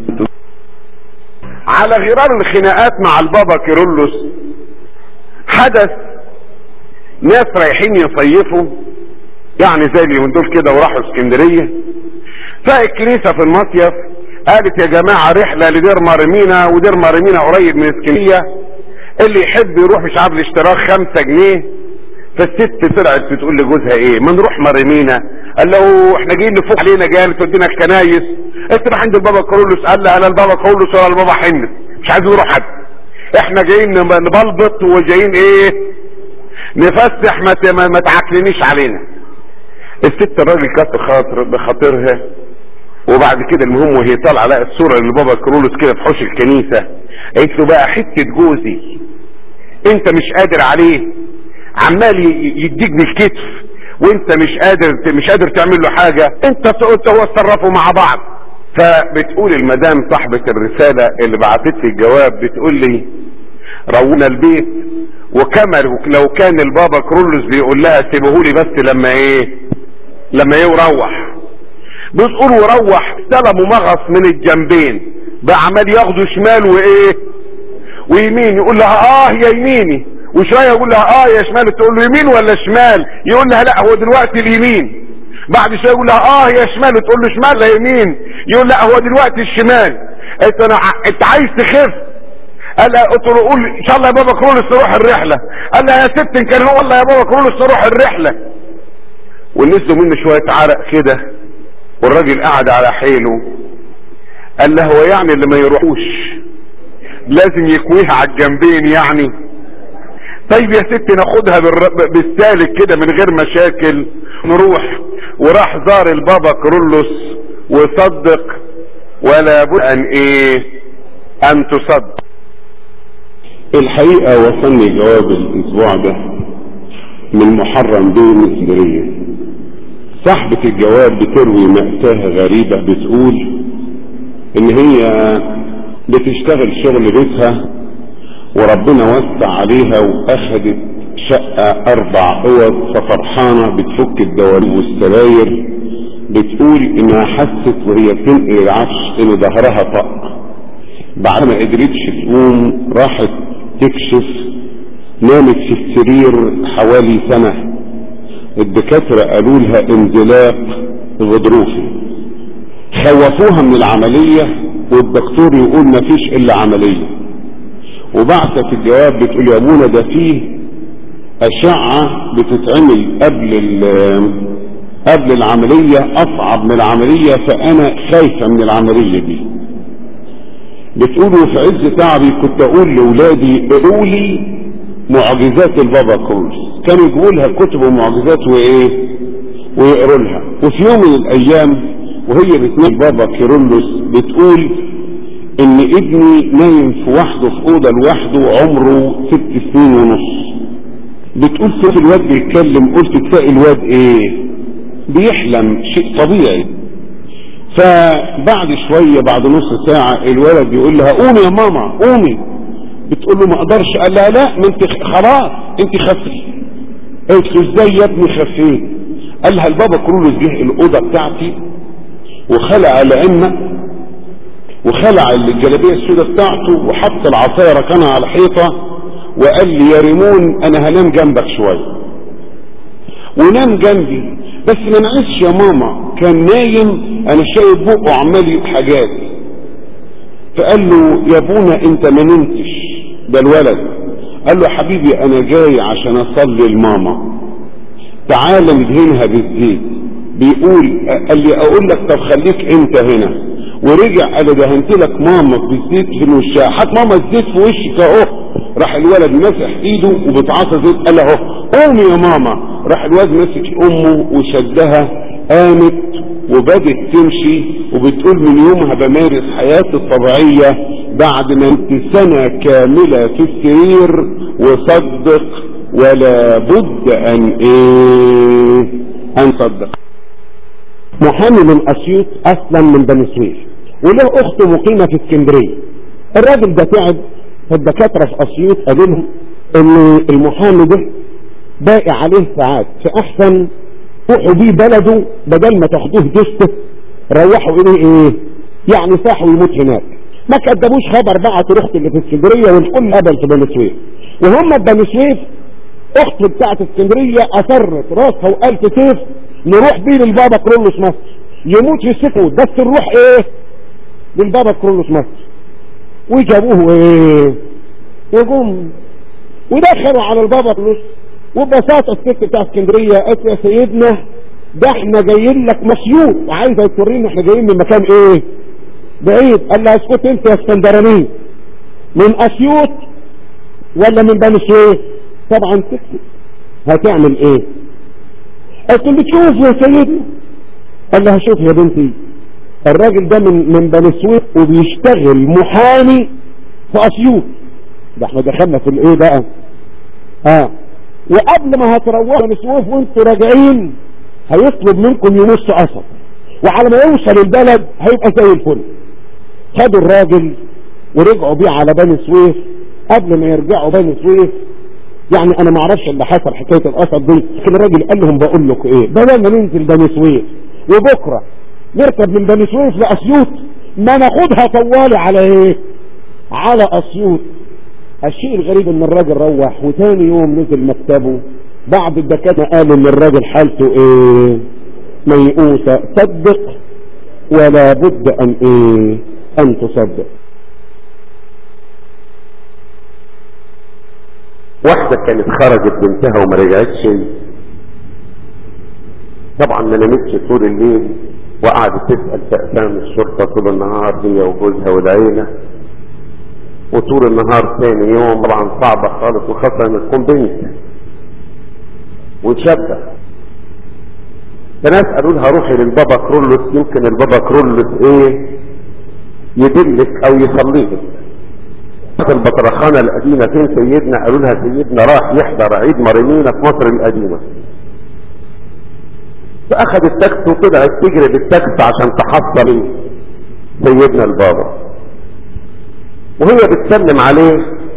Speaker 1: على غرار الخناقات مع البابا كيرلس حدث ناس رايحين يصيفوا يعني زي اللي من دول كده وراحوا اسكندرية فالكنيسة في المصيف قالت يا جماعة رحلة لدير مارمينا ودير مارمينا قريب من اسكندرية اللي يحب يروح مش عارف الاشتراك خمسة جنيه فالست طلعت بتقول لجوزها ايه ما نروح مارمينا قال له احنا جايين نفوق علينا جامد تودينا الكنايس انت راح عند البابا كرولوس قال له انا البابا كرولوس ولا البابا حنس مش عايز نروح حد احنا جايين نبلبط وجايين ايه نفسح ما ما تعكلنيش علينا الست الراجل كسر خاطر بخاطرها وبعد كده المهم وهي طالعه لقى الصوره اللي بابا كرولوس كده في حوش الكنيسه قالت له بقى حته جوزي انت مش قادر عليه عمال يديك بالكتف وانت مش قادر مش قادر تعمل له حاجه انت انت هو تصرفوا مع بعض فبتقول المدام صاحبه الرساله اللي بعتت لي الجواب بتقول لي رونا البيت وكما لو كان البابا كرولوس بيقول لها سيبهولي بس لما ايه لما يروح بتقول وروح استلموا مغص من الجنبين بقى عمال ياخدوا شمال وايه ويمين يقول لها اه يا يميني وشويه يقول لها اه يا شمال تقول له يمين ولا شمال يقول لها لا هو دلوقتي اليمين بعد شويه يقول لها اه يا شمال تقول له شمال لا يمين يقول لا هو دلوقتي الشمال انت انا انت عايز تخف قال لها قلت له قول ان شاء الله يا بابا كرولوس تروح الرحله قال لها يا ست ان كان هو والله يا بابا كرولوس تروح الرحله ونزلوا منه شويه عرق كده والراجل قعد على حيله قال له هو يعني اللي ما يروحوش لازم يكويها على الجنبين يعني طيب يا ستي ناخدها بالر- بالسالك كده من غير مشاكل نروح وراح زار البابا كرولوس وصدق ولا بد ان ايه ان تصدق الحقيقة وصلني جواب الاسبوع ده من محرم بين اسكندرية صاحبة الجواب بتروي مأساة غريبة بتقول ان هي بتشتغل شغل بيتها وربنا وسع عليها واخدت شقة اربع اوض ففرحانة بتفك الدواليب والسراير بتقول انها حست وهي بتنقل العفش ان ظهرها طق بعد ما قدرتش تقوم راحت تكشف نامت في السرير حوالي سنة الدكاترة قالوا لها انزلاق غضروفي خوفوها من العملية والدكتور يقول مفيش الا عملية وبعثت الجواب بتقول يا ابونا ده فيه اشعة بتتعمل قبل ال- قبل العملية اصعب من العملية فانا خايفة من العملية دي بتقولوا في عز تعبي كنت اقول لاولادي اقروا لي معجزات البابا كرولس كانوا يجيبوا لها كتب ومعجزات وايه ويقروا لها وفي يوم من الايام وهي بتنام بابا كيرلس بتقول ان ابني نايم في وحده في اوضه لوحده عمره ست سنين ونص بتقول صوت الواد بيتكلم قلت تلاقي الواد ايه بيحلم شيء طبيعي فبعد شوية بعد نص ساعة الولد يقول لها قومي يا ماما قومي بتقول له ما اقدرش قال لها لا ما انت خ- خلاص انت خفي قالت له ازاي يا ابني خفيت قال لها البابا كرولوس جه الاوضه بتاعتي وخلع العمه وخلع الجلابيه السوداء بتاعته وحط العصايه ركنها على الحيطه وقال لي يا ريمون انا هنام جنبك شويه ونام جنبي بس ما نعسش يا ماما كان نايم انا شايف بقه عمال يقول حاجات فقال له يا ابونا انت ما نمتش ده الولد قال له حبيبي انا جاي عشان اصلي لماما تعال ندهنها بالزيت بيقول قال لي اقول لك طب خليك انت هنا ورجع قال لي دهنت لك ماما بالزيت في وشها حط ماما الزيت في وشك اهو راح الولد مسح ايده وبتعصى زيت قال له اهو قومي يا ماما راح الولد مسك امه وشدها قامت وبدت تمشي وبتقول من يومها بمارس حياتي الطبيعية بعد ما انت سنة كاملة في السرير وصدق ولا بد ان ايه ان صدق
Speaker 2: محامي من اسيوط اصلا من بني سويف وله اخت مقيمة في اسكندرية الراجل ده تعب فالدكاترة في اسيوط قالوا لهم ان المحامي ده باقي عليه ساعات في احسن روحوا بيه بلده بدل ما تاخدوه دسته روحوا اليه ايه يعني صاحوا يموت هناك ما كدبوش خبر بعتوا الاخت اللي في اسكندريه والكل هبل في بني سويف وهم في بني سويف اخت بتاعت اسكندريه اصرت راسها وقالت سيف نروح بيه للبابا كرولوس مصر يموت في السفود بس نروح ايه للبابا كرولوس مصر وجابوه ايه وجم ودخلوا على البابا كرولوس وببساطة الست بتاع اسكندرية قالت يا سيدنا ده احنا جايين لك مسيوط وعايزة تورينا احنا جايين من مكان ايه بعيد قال لها اسكت انت يا اسكندراني من اسيوط ولا من بني سويف طبعا تكتب هتعمل ايه قلت له تشوف يا سيدنا قال لها شوف يا بنتي الراجل ده من من بني سويف وبيشتغل محامي في اسيوط ده احنا دخلنا في الايه بقى اه وقبل ما هتروحوا بني سويف وانتوا راجعين هيطلب منكم يمص قصب وعلى ما يوصل البلد هيبقى زي الفل خدوا الراجل ورجعوا بيه على بني سويف قبل ما يرجعوا بني سويف يعني انا ما اعرفش اللي حصل حكايه القصب دي لكن الراجل قال لهم بقول لكم ايه بدل ما ننزل بني سويف وبكره نركب من بني سويف لاسيوط ما ناخدها طوالي على ايه على اسيوط الشيء الغريب ان الراجل روح وتاني يوم نزل مكتبه بعض الدكاتره قالوا ان الراجل حالته ايه ميؤوسه صدق ولا بد ان ايه ان تصدق
Speaker 1: واحدة كانت خرجت بنتها وما رجعتش طبعا ما نامتش طول الليل
Speaker 2: وقعدت تسأل في أقسام الشرطة طول النهار هي وجوزها والعيلة وطول النهار ثاني يوم طبعا صعبة خالص وخاصة ان تكون بنت وشابة فناس قالوا لها روحي للبابا كرولوس يمكن البابا كرولوس ايه يدلك او يصليك البطرخانة القديمة فين سيدنا قالوا لها سيدنا راح يحضر عيد مريمينا في مصر القديمة فاخذ التاكس وطلعت تجري بالتاكس عشان تحصل سيدنا البابا وهي بتسلم عليه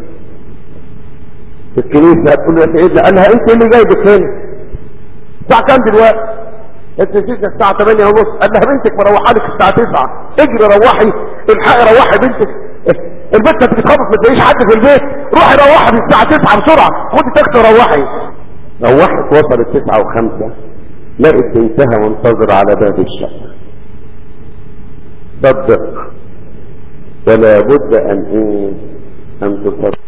Speaker 2: في الكنيسة تقول له يا سيدنا قال لها انت اللي جايبك هنا الساعة كام دلوقتي؟ انت نسيت الساعة 8 ونص قال لها بنتك مروحة لك الساعة 9 اجري روحي الحقي روحي بنتك البنت بتتخبط ما تلاقيش حد في البيت روحي روحي في الساعة 9 بسرعة خدي تاكسي روحي روحت وصلت 9 و5 لقت بنتها منتظرة على باب الشقة صدق ولا بد ان ايه ان تصدق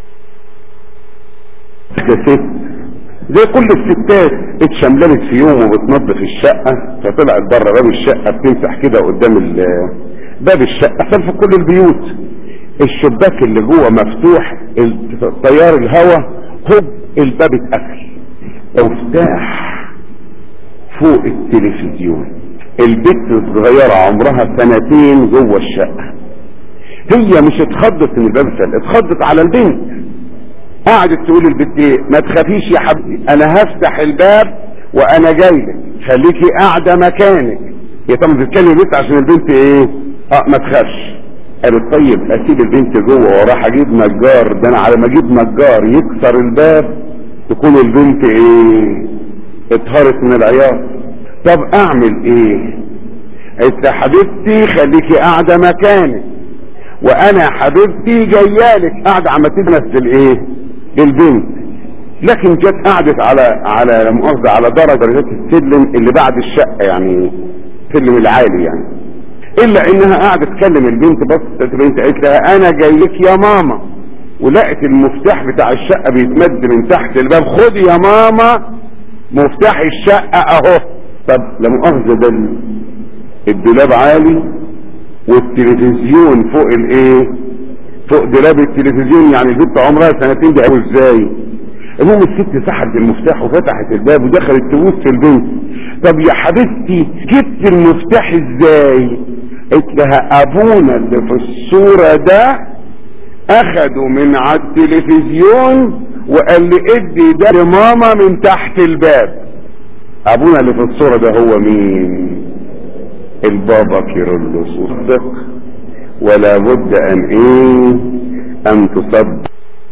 Speaker 1: ست زي كل الستات اتشملت في يوم وبتنظف الشقة فطلعت بره باب الشقة بتمسح كده قدام ال- باب الشقة ففي كل البيوت الشباك اللي جوه مفتوح ال- تيار الهواء هوب الباب اتقفل مفتاح فوق التلفزيون البت الصغيرة عمرها سنتين جوه الشقة هي مش اتخضت ان الباب اتقفل اتخضت على البنت قعدت تقول البنت ايه ما تخافيش يا حبيبتي انا هفتح الباب وانا جاي لك خليكي قاعده مكانك هي طبعا بتتكلم البنت عشان البنت ايه اه ما تخافش قالت طيب اسيب البنت جوه واروح اجيب نجار ده انا على ما اجيب نجار يكسر الباب تكون البنت ايه اتهرت من العياط طب اعمل ايه قالت يا حبيبتي خليكي قاعده مكانك وانا يا حبيبتي جايالك قاعده عم تدرس الايه البنت لكن جت قعدت على على لا مؤاخذه على درجه درجات السلم اللي بعد الشقه يعني السلم العالي يعني الا انها قاعده تكلم البنت بصت البنت قالت لها انا جاي لك يا ماما ولقت المفتاح بتاع الشقه بيتمد من تحت الباب خدي يا ماما مفتاح الشقه اهو طب لا مؤاخذه ده ال- الدولاب عالي والتلفزيون فوق الايه فوق دولاب التلفزيون يعني البنت عمرها سنتين ده ازاي المهم الست سحبت المفتاح وفتحت الباب ودخلت تبص في البنت طب يا حبيبتي جبت المفتاح ازاي قلت لها ابونا اللي في الصورة ده اخده من على التلفزيون وقال لي ادي ده لماما من تحت الباب ابونا اللي في الصورة ده هو مين البابا كيرلس صدق ولا بد ان ايه ان تصدق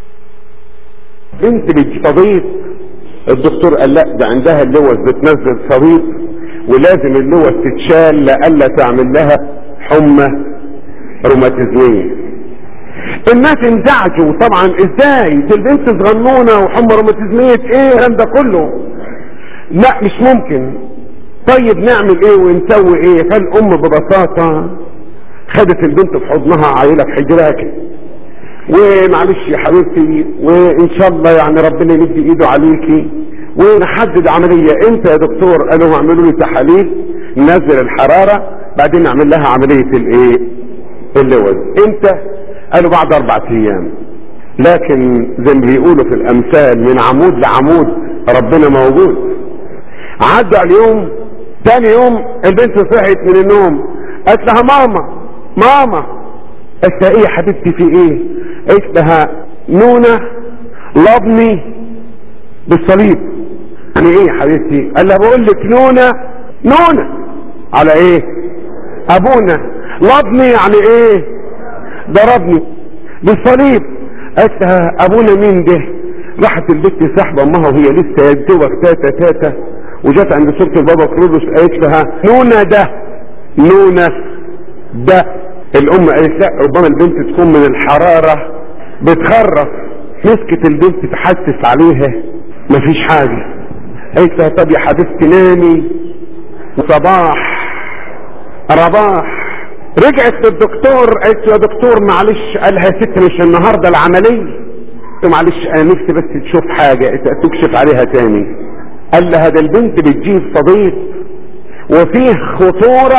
Speaker 1: بنت بالصديق الدكتور قال لا ده عندها اللوز بتنزل صديق ولازم اللوز تتشال لألا تعمل لها حمى روماتيزمية الناس انزعجوا طبعا ازاي دي البنت صغنونه وحمى روماتيزمية ايه الكلام ده كله لا مش ممكن طيب نعمل ايه ونسوي ايه فالام ببساطة خدت البنت في حضنها عائلة في حجرها كده ومعلش يا حبيبتي وان شاء الله يعني ربنا يمد ايده عليكي ونحدد عملية انت يا دكتور قالوا اعملوا لي تحاليل ننزل الحرارة بعدين نعمل لها عملية الايه اللوز امتى قالوا بعد اربع ايام لكن زي ما بيقولوا في الامثال من عمود لعمود ربنا موجود عدى اليوم تاني يوم البنت صحيت من النوم قالت لها ماما ماما قالت لها ايه يا حبيبتي في ايه قالت لها نونة لبني بالصليب يعني ايه يا حبيبتي قال لها بقول لك نونة نونة على ايه ابونا لبني يعني ايه ضربني بالصليب قالت لها ابونا مين ده راحت البنت سحبه امها وهي لسه يا دوبك تاتا تاتا وجت عند سوره البابا كرولوس قالت لها نونا ده نونا ده الام قالت لا ربما البنت تكون من الحراره بتخرف مسكت البنت تحسس عليها مفيش حاجه قالت لها طب يا حبيبتي نامي وصباح رباح رجعت للدكتور قالت له يا دكتور معلش قالها يا ست مش النهارده العمليه قلت له معلش انا نفسي بس تشوف حاجه تكشف عليها تاني قال لها ده البنت بتجيب صديق وفيه خطورة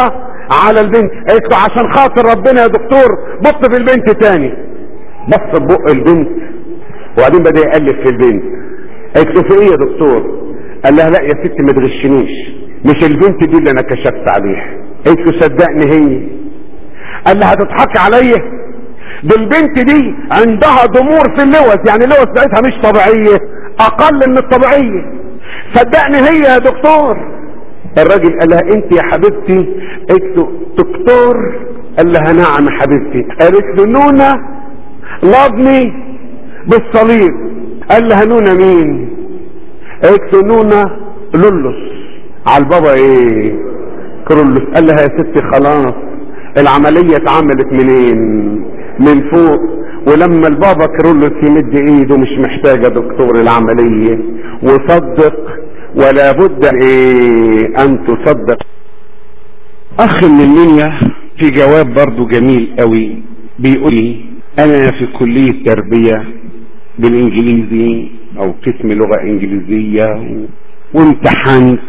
Speaker 1: على البنت قالت له عشان خاطر ربنا يا دكتور بص في البنت تاني بص ببق البنت وبعدين بدا يقلب في البنت قالت له في ايه يا دكتور قال لها لا يا ستي ما تغشنيش مش البنت دي اللي انا كشفت عليها قالت له صدقني هي قال لها هتضحكي عليا دي البنت دي عندها ضمور في اللوز يعني اللوز بتاعتها مش طبيعيه اقل من الطبيعيه صدقني هي يا دكتور الراجل قال لها انت يا حبيبتي قلت له دكتور قال لها نعم يا حبيبتي قالت له نونا لضني بالصليب قال لها نونا مين قالت له نونا لولس على البابا ايه كرولس قال لها يا ستي خلاص العملية اتعملت منين من فوق ولما البابا كرولس يمد ايده مش محتاجة دكتور العملية وصدق ولا بد ايه ان تصدق اخ من المنيا في جواب برضو جميل قوي بيقول لي انا في كلية تربية بالانجليزي او قسم لغة انجليزية و... وامتحنت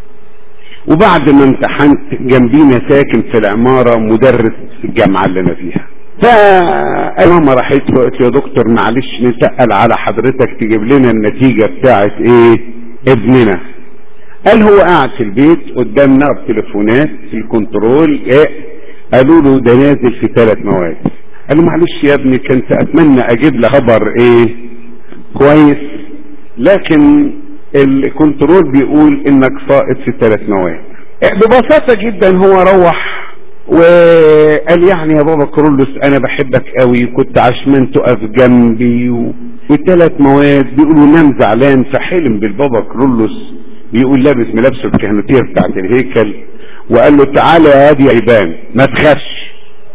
Speaker 1: وبعد ما امتحنت جنبينا ساكن في العمارة مدرس في الجامعة اللي انا فيها فماما راحت له قالت له يا دكتور معلش نسأل على حضرتك تجيب لنا النتيجة بتاعت ايه ابننا قال هو قاعد في البيت قدامنا بتليفونات في الكنترول ايه قالوا له ده نازل في ثلاث مواد قال له معلش يا ابني كنت اتمنى اجيب لك خبر ايه كويس لكن الكنترول بيقول انك ساقط في ثلاث مواد ببساطة جدا هو روح وقال يعني يا بابا كرولوس انا بحبك قوي كنت عشمان تقف جنبي و... والثلاث مواد بيقولوا نام زعلان فحلم بالبابا كرولوس بيقول لابس ملابسه الكهنوتيه بتاعت الهيكل وقال له تعالى يا واد يا ايبان ما تخافش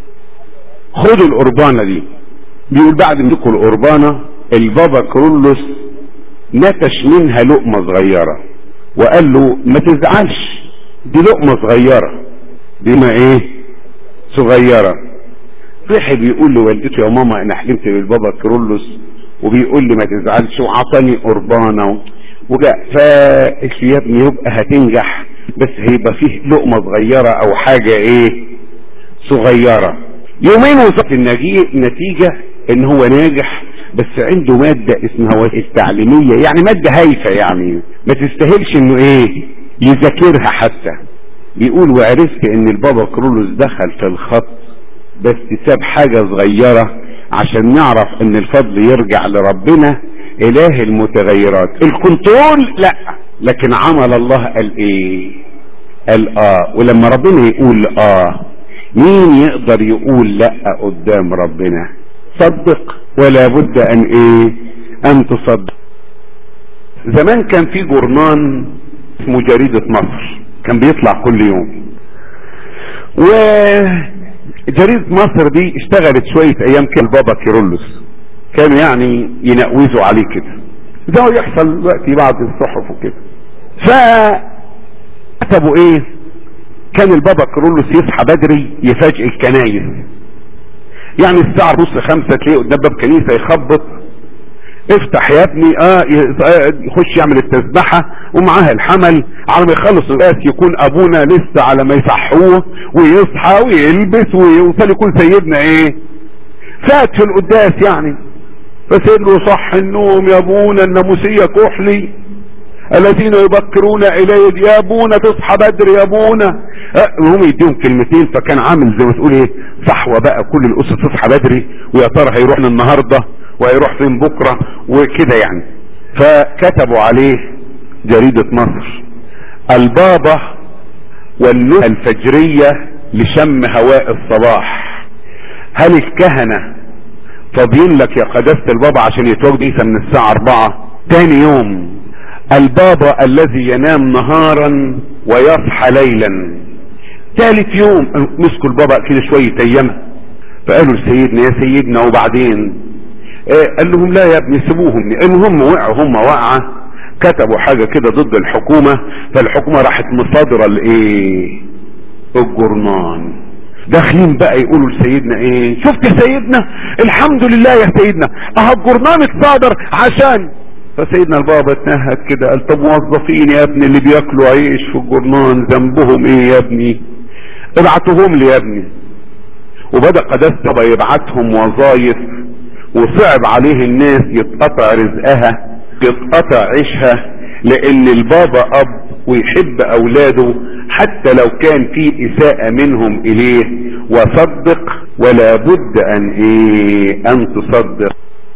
Speaker 1: خد القربانه دي بيقول بعد ما يدخل القربانه البابا كرولوس نتش منها لقمه صغيره وقال له ما تزعلش دي لقمه صغيره دي ما ايه صغيره صحي بيقول لوالدته يا ماما انا حلمت بالبابا كرولوس وبيقول لي ما تزعلش وعطاني قربانه وجاء فقلت يا ابني يبقى هتنجح بس هيبقى فيه لقمه صغيره او حاجه ايه صغيره يومين وصلت النتيجه ان هو ناجح بس عنده مادة اسمها التعليمية يعني مادة هايفة يعني ما تستاهلش انه ايه يذاكرها حتى بيقول وعرفت ان البابا كرولوس دخل في الخط بس ساب حاجة صغيرة عشان نعرف ان الفضل يرجع لربنا اله المتغيرات الكنترول لا لكن عمل الله قال ايه قال اه ولما ربنا يقول اه مين يقدر يقول لا قدام ربنا صدق ولا بد ان ايه ان تصدق زمان كان في جورنان اسمه جريدة مصر كان بيطلع كل يوم وجريدة مصر دي اشتغلت شوية ايام كان البابا كيرلس كانوا يعني ينقوزوا عليه كده ده يحصل دلوقتي بعض الصحف وكده فكتبوا ايه كان البابا كيرلس يصحى بدري يفاجئ الكنايس يعني الساعة نص خمسة تلاقيه قدام باب كنيسة يخبط افتح يا ابني اه يخش يعمل التسبحة ومعاها الحمل على ما يخلص القاس يكون ابونا لسه على ما يصحوه ويصحى ويلبس ويوصل يكون سيدنا ايه فات في القداس يعني فسيد له صح النوم يا ابونا الناموسية كحلي الذين يبكرون الي يا ابونا تصحى بدري يا ابونا هم يديهم كلمتين فكان عامل زي ما تقول ايه صحوة بقى كل الاسر تصحى بدري ويا ترى هيروحنا النهاردة وهيروح فين بكرة وكده يعني فكتبوا عليه جريدة مصر البابا والنهى الفجرية لشم هواء الصباح هل الكهنة فاضيين لك يا قداسة البابا عشان يتواجد عيسى من الساعة اربعة تاني يوم البابا الذي ينام نهارا ويصحى ليلا ثالث يوم مسكوا البابا كده شوية ايام فقالوا لسيدنا يا سيدنا وبعدين آه قال لهم لا يا ابني سيبوهم المهم وقعوا هم وقعة كتبوا حاجة كده ضد الحكومة فالحكومة راحت مصادرة الايه الجرنان داخلين بقى يقولوا لسيدنا ايه شفت يا سيدنا الحمد لله يا سيدنا اه الجرنان اتصادر عشان فسيدنا البابا اتنهد كده قال طب موظفين يا ابني اللي بياكلوا عيش في الجرنان ذنبهم ايه يا ابني ابعتهم لي يا ابني وبدأ قداسة بابا يبعتهم وظايف وصعب عليه الناس يتقطع رزقها يتقطع عيشها لان البابا اب ويحب اولاده حتى لو كان في اساءة منهم اليه وصدق ولا بد ان ايه ان تصدق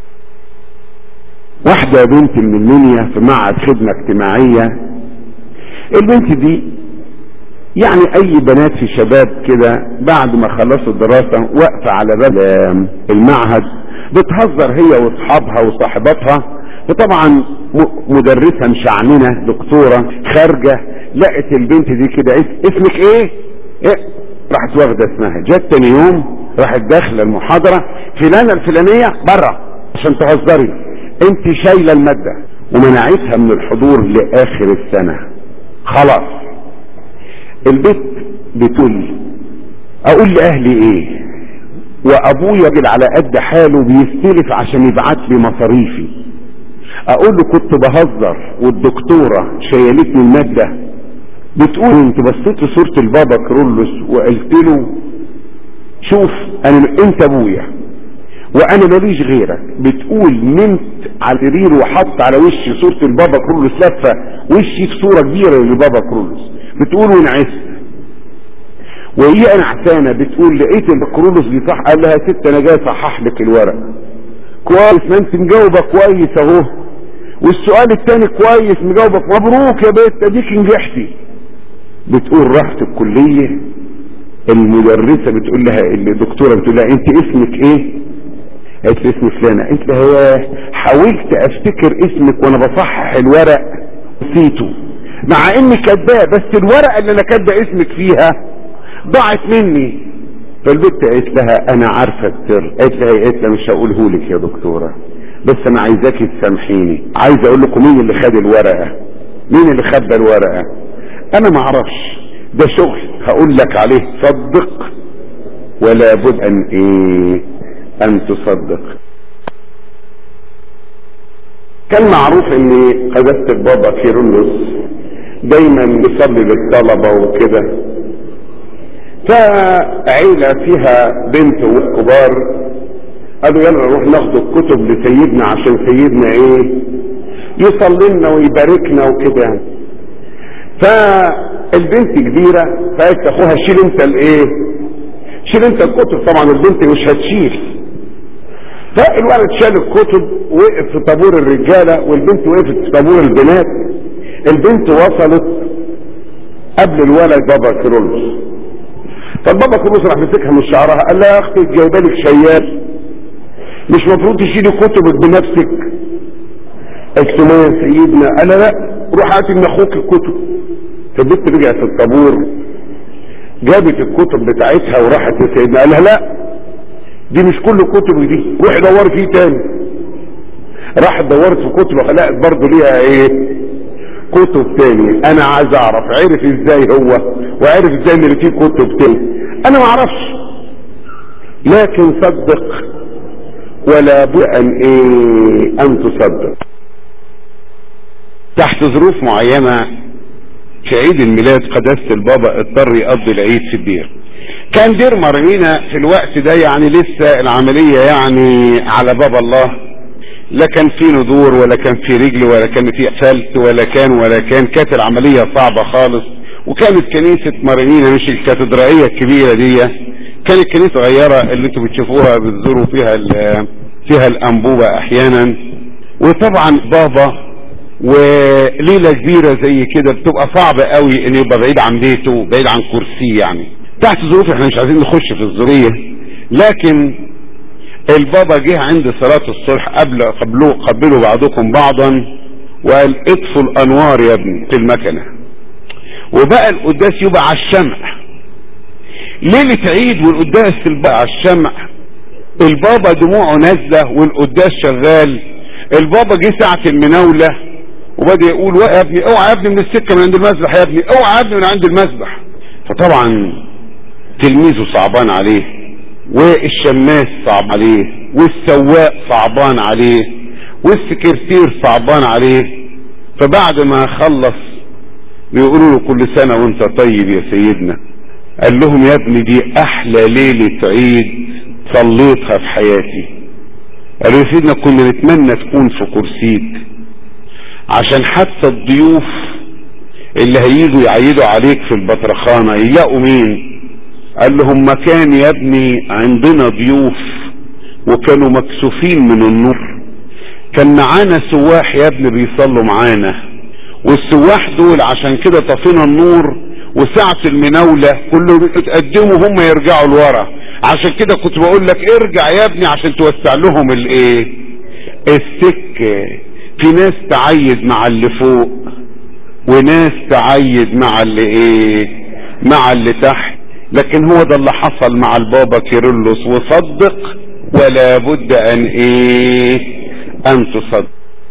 Speaker 1: واحدة بنت من المنيا في معهد خدمة اجتماعية البنت دي يعني اي بنات في شباب كده بعد ما خلصوا الدراسة واقفة على باب المعهد بتهزر هي واصحابها وصاحباتها وطبعا مدرسة مشعننة دكتورة خارجة لقت البنت دي كده اسمك ايه؟ ايه؟ راحت واخدة اسمها جت تاني يوم راحت داخلة المحاضرة فلانة الفلانية بره عشان تهزري انت شايلة المادة ومنعتها من الحضور لاخر السنة خلاص البيت بتقول اقول لاهلي ايه وابويا راجل على قد حاله بيستلف عشان يبعت لي مصاريفي اقول له كنت بهزر والدكتورة شيلتني المادة بتقول انت بصيت لصورة البابا كرولوس وقلت له شوف انا انت ابويا وانا ماليش غيرك بتقول نمت على السرير وحط على وشي صورة البابا كرولوس لفة وشي في صورة كبيرة للبابا كرولوس بتقول ونعست وهي نعسانة بتقول لقيت الكرولوس بيصح قال لها ست انا جاي اصحح لك الورق كويس ما انت مجاوبة كويس اهو والسؤال التاني كويس مجاوبة مبروك يا بنت اديك نجحتي بتقول رحت الكلية المدرسة بتقول لها الدكتورة بتقول لها انت اسمك ايه قالت لي اسمي فلانة قلت لها حاولت افتكر اسمك وانا بصحح الورق نسيته مع اني كاتباه بس الورقة اللي انا كاتبه اسمك فيها ضاعت مني فالبنت قالت لها انا عارفة السر قالت لها قالت لها مش هقوله لك يا دكتورة بس انا عايزاكي تسامحيني عايز اقول لكم مين اللي خد الورقة مين اللي خبى الورقة انا ما اعرفش ده شغل هقول لك عليه صدق ولا بد ان ايه ان تصدق كان معروف ان قداسة البابا كيرلس دايما بيصلي للطلبة وكده فعيلة فيها بنت وكبار قالوا يلا نروح ناخد الكتب لسيدنا عشان سيدنا ايه يصلي لنا ويباركنا وكده فالبنت كبيرة فقالت اخوها شيل انت الايه شيل انت الكتب طبعا البنت مش هتشيل فالولد شال الكتب وقف في طابور الرجالة والبنت وقفت في طابور البنات البنت وصلت قبل الولد بابا كيرلس فالبابا كيرلس راح مسكها من شعرها قال لها يا اختي جايبالك شيال مش مفروض تشيلي كتبك بنفسك قلت له يا سيدنا انا لا روح هات من اخوك الكتب فالبنت رجعت الطابور جابت الكتب بتاعتها وراحت لسيدنا قال لها لا دي مش كل كتب دي روحي دوري فيه تاني راحت دورت في كتب لقت برضه ليها ايه كتب تاني انا عايز اعرف عرف ازاي هو وعرف ازاي ان فيه كتب تاني انا ما اعرفش لكن صدق ولا بد ان ايه ان تصدق تحت ظروف معينة في عيد الميلاد قداسة البابا اضطر يقضي العيد في الدير كان دير مرمينا في الوقت ده يعني لسه العملية يعني على باب الله لا كان في ندور ولا كان في رجل ولا كان في فلت ولا كان ولا كان كانت العملية صعبة خالص وكانت كنيسة مرمينا مش الكاتدرائية الكبيرة دي كانت كنيسة صغيرة اللي انتوا بتشوفوها بتزوروا فيها فيها الانبوبة احيانا وطبعا بابا وليلة كبيرة زي كده بتبقى صعبة قوي ان يبقى بعيد عن بيته بعيد عن كرسيه يعني تحت ظروف احنا مش عايزين نخش في الظرية لكن البابا جه عند صلاة الصبح قبل قبلوا قبلوا بعضكم بعضا وقال اطفوا الانوار يا ابني في المكنة وبقى القداس يبقى على الشمع ليلة عيد والقداس بقى على الشمع البابا دموعه نازلة والقداس شغال البابا جه ساعة المناولة وبدأ يقول يا ابني اوعى يا ابني من السكة من عند المسبح يا ابني اوعى يا ابني من عند المسبح فطبعا تلميذه صعبان عليه والشماس صعب عليه والسواق صعبان عليه والسكرتير صعبان عليه فبعد ما خلص بيقولوا له كل سنة وانت طيب يا سيدنا قال لهم يا ابني دي احلى ليلة عيد صليتها في حياتي قالوا يا سيدنا كنا نتمنى تكون في كرسيك عشان حتى الضيوف اللي هيجوا يعيدوا عليك في البطرخانة يلاقوا مين قال لهم مكان يا ابني عندنا ضيوف وكانوا مكسوفين من النور كان معانا سواح يا ابني بيصلوا معانا والسواح دول عشان كده طفينا النور وساعة المناولة كله بيتقدموا هم يرجعوا لورا عشان كده كنت بقول لك ارجع يا ابني عشان توسع لهم الايه السكة في ناس تعيد مع اللي فوق وناس تعيد مع اللي ايه مع اللي تحت لكن هو ده اللي حصل مع البابا كيرلس وصدق ولا بد ان ايه ان تصدق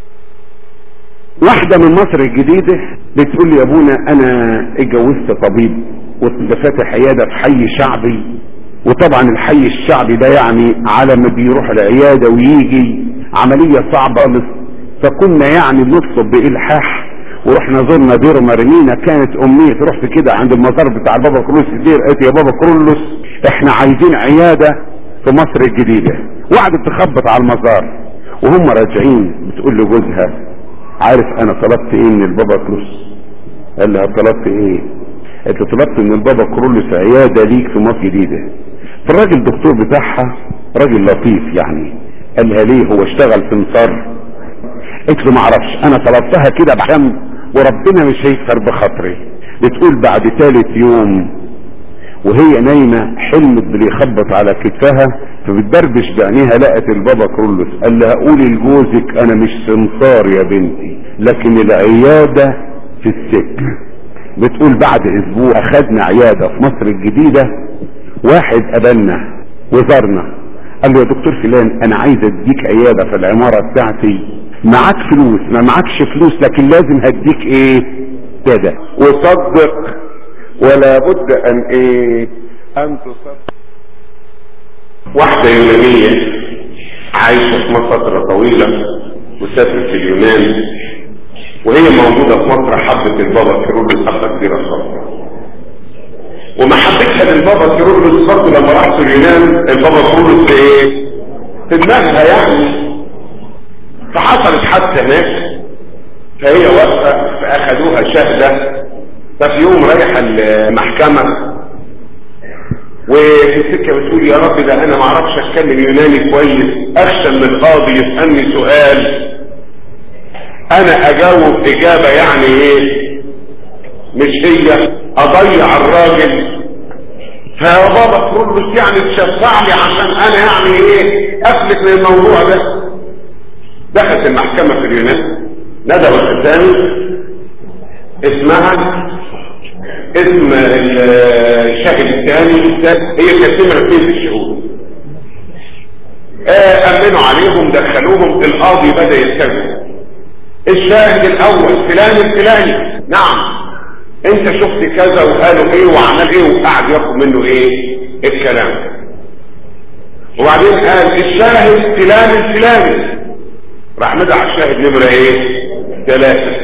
Speaker 2: واحدة من مصر الجديدة بتقول لي يا ابونا انا اتجوزت طبيب وفاتح عيادة في حي شعبي وطبعا الحي الشعبي ده يعني على ما بيروح العيادة ويجي عملية صعبة فكنا يعني بنطلب بإلحاح ورحنا زرنا دير مرمينا كانت امنية رحت كده عند المزار بتاع البابا كرولوس الدير قالت يا بابا كرولوس احنا عايزين عيادة في مصر الجديدة وقعدت تخبط على المزار وهم راجعين بتقول لجوزها عارف انا طلبت ايه من البابا كرولوس قال لها طلبت ايه قالت له طلبت من البابا كرولوس عيادة ليك في مصر الجديدة فالراجل الدكتور بتاعها راجل لطيف يعني قالها ليه هو اشتغل في مصر قلت له معرفش انا طلبتها كده بحم وربنا مش هيكسر بخاطري بتقول بعد ثالث يوم وهي نايمة حلمت باللي يخبط على كتفها فبتدربش بعينيها لقت البابا كرولوس قال لها قولي لجوزك انا مش سمسار يا بنتي لكن العيادة في السجن بتقول بعد اسبوع اخدنا عيادة في مصر الجديدة واحد قابلنا وزارنا قال له يا دكتور فلان انا عايز اديك عيادة في العمارة بتاعتي معاك فلوس ما معكش فلوس لكن لازم هديك ايه كده
Speaker 1: وصدق ولا بد ان ايه ان تصدق واحدة يونانية عايشة في مصر فترة طويلة وسافرت في اليونان وهي موجودة في مصر حبة البابا كيرلس حبة كبيرة خالص ومحبتها للبابا كيرلس برضه لما راحت اليونان البابا كيرلس في ايه؟ في دماغها يعني فحصلت حادثة هناك فهي واقفة فاخدوها شاهدة ففي يوم رايحة المحكمة وفي السكة بتقول يا رب ده انا معرفش اتكلم يوناني كويس اخشى ان القاضي يسألني سؤال انا اجاوب اجابة يعني ايه مش هي اضيع الراجل فيا بابا كرولوس يعني تشفع لي عشان انا يعني ايه افلت من الموضوع ده دخلت المحكمة في اليونان ندوة الثاني اسمها اسم الشاهد الثاني هي كانت نمرة اثنين في الشهود امنوا عليهم دخلوهم القاضي بدأ يتكلم الشاهد الاول فلان الفلاني نعم انت شفت كذا وقالوا ايه وعمل ايه وقعد ياخد منه ايه الكلام وبعدين قال الشاهد فلان الفلاني راح ندع الشاهد نمرة ايه ثلاثة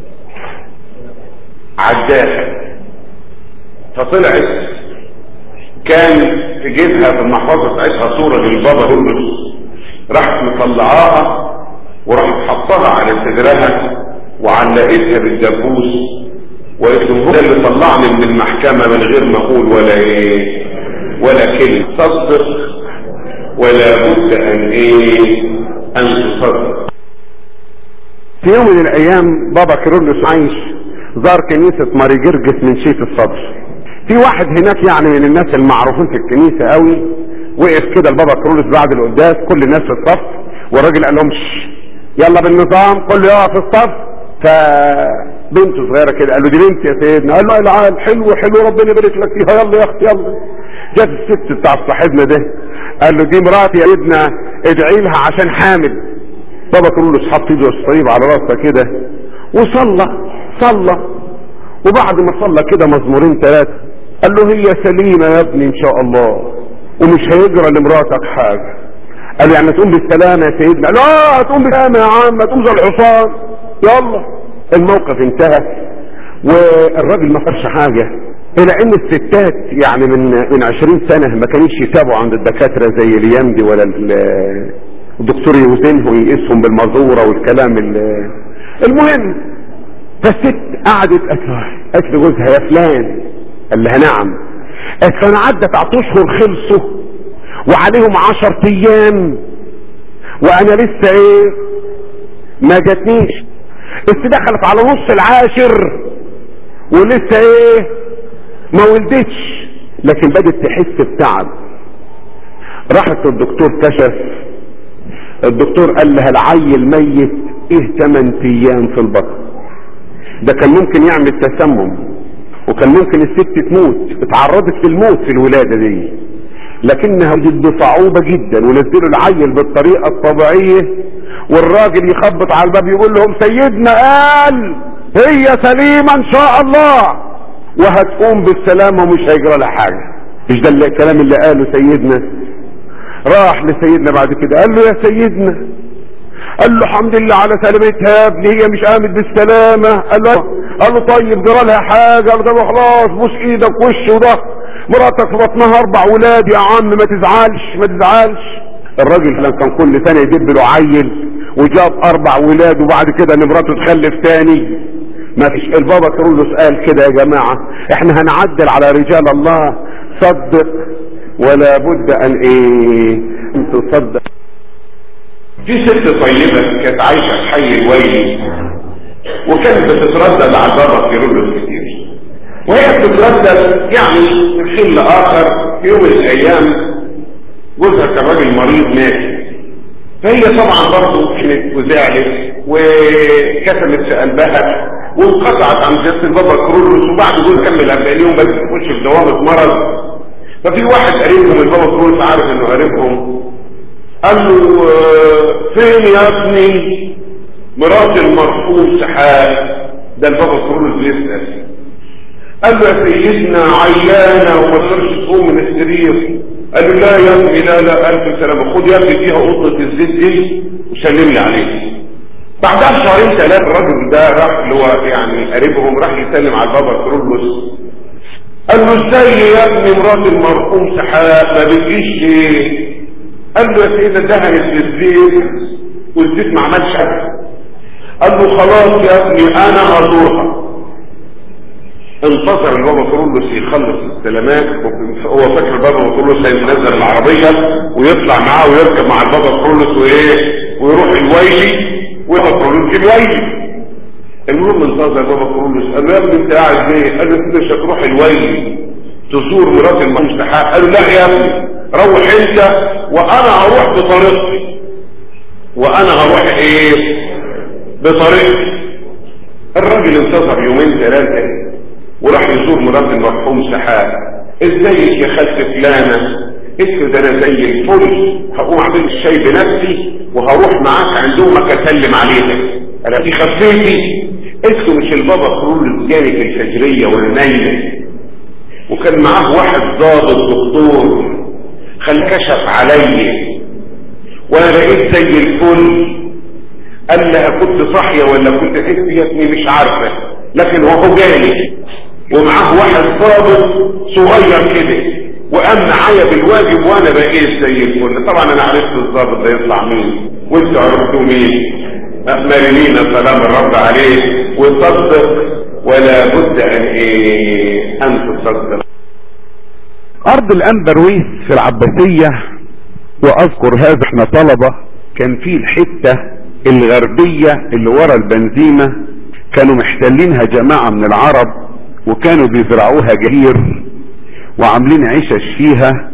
Speaker 1: عداها فطلعت كان في جيبها في المحفظة بتاعتها صورة للبابا كرولوس راحت مطلعاها وراحت حطها على صدرها وعلقتها بالدبوس وقلت له هو اللي طلعني من المحكمة من غير ما اقول ولا ايه ولا كلمة صدق ولا بد ان ايه ان تصدق
Speaker 2: في يوم من الايام بابا كيرلس عايش زار كنيسة ماري جرجس من شيت الصدر في واحد هناك يعني من الناس المعروفين في الكنيسة قوي وقف كده البابا كيرلس بعد القداس كل الناس في الصف والراجل قال لهم شش يلا بالنظام كله يقف في الصف فبنته صغيرة كده قال له دي بنتي يا سيدنا قال له العال حلو حلو ربنا يبارك لك فيها يلا يا اختي يلا جت الست بتاع صاحبنا ده قال له دي مراتي يا ابنها ادعي لها عشان حامل بابا كرولوس حط ايده الصليب على راسها كده وصلى صلى وبعد ما صلى كده مزمورين ثلاثة قال له هي سليمة يا ابني ان شاء الله ومش هيجرى لمراتك حاجة قال له يعني تقوم بالسلامة يا سيدنا لا تقوم بالسلامة يا عم تقوم زي الحصان يلا الموقف انتهى والراجل ما فيش حاجة
Speaker 1: الى ان الستات يعني من من عشرين سنة ما كانش يتابعوا عند الدكاترة زي اليمدي ولا ال- الدكتور يوزنهم ويقيسهم بالمزورة والكلام ال- المهم فالست قعدت قالت له- قالت لجوزها يا فلان قال لها نعم قالت له انا عدى تسعة اشهر خلصوا وعليهم عشر ايام وانا لسه ايه ما جاتنيش الست دخلت على نص العاشر ولسه ايه ما ولدتش لكن بدت تحس بتعب راحت الدكتور كشف الدكتور قال لها العيل ميت ايه 8 ايام في البطن ده كان ممكن يعمل تسمم وكان ممكن الست تموت اتعرضت للموت في الولادة دي لكنها وجد بصعوبة جدا ونزلوا العيل بالطريقة الطبيعية والراجل يخبط على الباب يقول لهم سيدنا قال هي سليمة ان شاء الله وهتقوم بالسلامة ومش هيجرى لها حاجة مش ده اللي- الكلام اللي قاله سيدنا راح لسيدنا بعد كده قال له يا سيدنا قال له الحمد لله على سلامتها يا ابني هي مش قامت بالسلامة قال له قال له طيب جرى لها حاجة قال له طب خلاص بوس ايدك وش وده مراتك في بطنها اربع ولاد يا عم ما تزعلش ما تزعلش الراجل لما كان كل سنة يجيب له عيل وجاب اربع ولاد وبعد كده ان مراته تخلف تاني ما فيش البابا كرولوس قال كده يا جماعة احنا هنعدل على رجال الله صدق ولا بد ان ايه ان تصدق
Speaker 3: في ست طيبة كانت عايشة في حي الويلي وكانت بتتردد على البابا كيرلس كتير وهي بتتردد يعني من حين لآخر في يوم من الأيام جوزها كان راجل مريض مات فهي طبعا برضه كانت وزعلت وكتمت في قلبها وانقطعت عن جسد البابا كرولوس وبعد جوز كمل 40 يوم بدأت تخش في دوامة مرض ففي واحد قريبهم البابا كرولوس عارف انه قريبهم قال له آه، فين يا ابني مرات المرحوم سحاب ده البابا كرولوس بيسأل قال له يا سيدنا عيانة وما تقدرش تقوم من السرير قال له لا يا ابني لا لا ألف سلامة خد يا ابني فيها قطة الزيت دي وسلم لي عليها بعدها بشهرين ثلاثة الراجل ده راح اللي هو يعني قريبهم راح يسلم على البابا كرولوس قال له ازاي يا ابني مرات المرحوم سحاب ما بتجيش ليه قال له يا سيدنا دهنت بالزيت والزيت ما عملش حاجه قال له خلاص يا ابني انا ازورها انتظر البابا كرولوس يخلص السلامات هو فاكر البابا كرولوس هينزل العربيه ويطلع معاه ويركب مع البابا كرولوس وايه ويروح الويلي والبابا كرولوس الويلي المهم انتظر البابا كرولوس قال له يا ابني انت قاعد ليه؟ قال له انت مش هتروح الويلي تزور مرات المستحق قال له لا يا ابني روح انت وانا هروح بطريقتي وانا هروح ايه بطريقتي الراجل انتظر يومين ثلاثة وراح يزور مرات المرحوم سحاب ازيك يا خالتي فلانة قلت له ده انا زي الفل هقوم اعمل الشاي بنفسي وهروح معاك عند امك اسلم عليها انا في خفيتي قلت له مش البابا كرول جاني في الفجرية والنيلة وكان معاه واحد ضابط دكتور خل كشف علي وانا بقيت زي الفل قال لها كنت صاحية ولا كنت حس يا ابني مش عارفة لكن هو جالي ومعاه واحد ضابط صغير كده وقام معايا بالواجب وانا بقيت زي الفل طبعا انا عرفت الضابط ده يطلع مين وانتوا عرفتوا مين مريمين سلام الرب عليه وصدق ولا بد ان ايه ان تصدق
Speaker 1: ارض الانبرويس في العباسية واذكر هذا احنا طلبة كان في الحتة الغربية اللي ورا البنزيمة كانوا محتلينها جماعة من العرب وكانوا بيزرعوها جهير وعاملين عشش فيها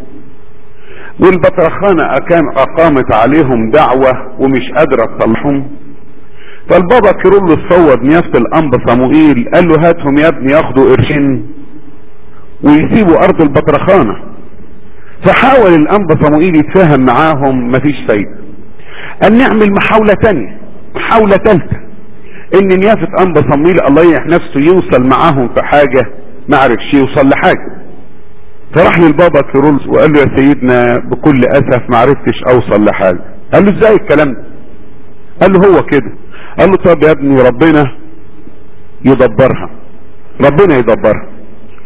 Speaker 1: والبطرخانة كان اقامت عليهم دعوة ومش قادرة تصلحهم فالبابا كيرلس صوت نيافة الانبا صموئيل قال له هاتهم يا ابني ياخدوا قرشين ويسيبوا ارض البطرخانة فحاول الانبا صموئيل يتفاهم معاهم مفيش فايدة قال نعمل محاولة تانية محاولة تالتة ان نيافة انبا صموئيل الله يريح نفسه يوصل معاهم في حاجة ما عرفش يوصل لحاجة فراح للبابا كيرلس وقال له يا سيدنا بكل اسف ما عرفتش اوصل لحاجة قال له ازاي الكلام ده قال له هو كده قال له طب يا ابني ربنا يدبرها ربنا يدبرها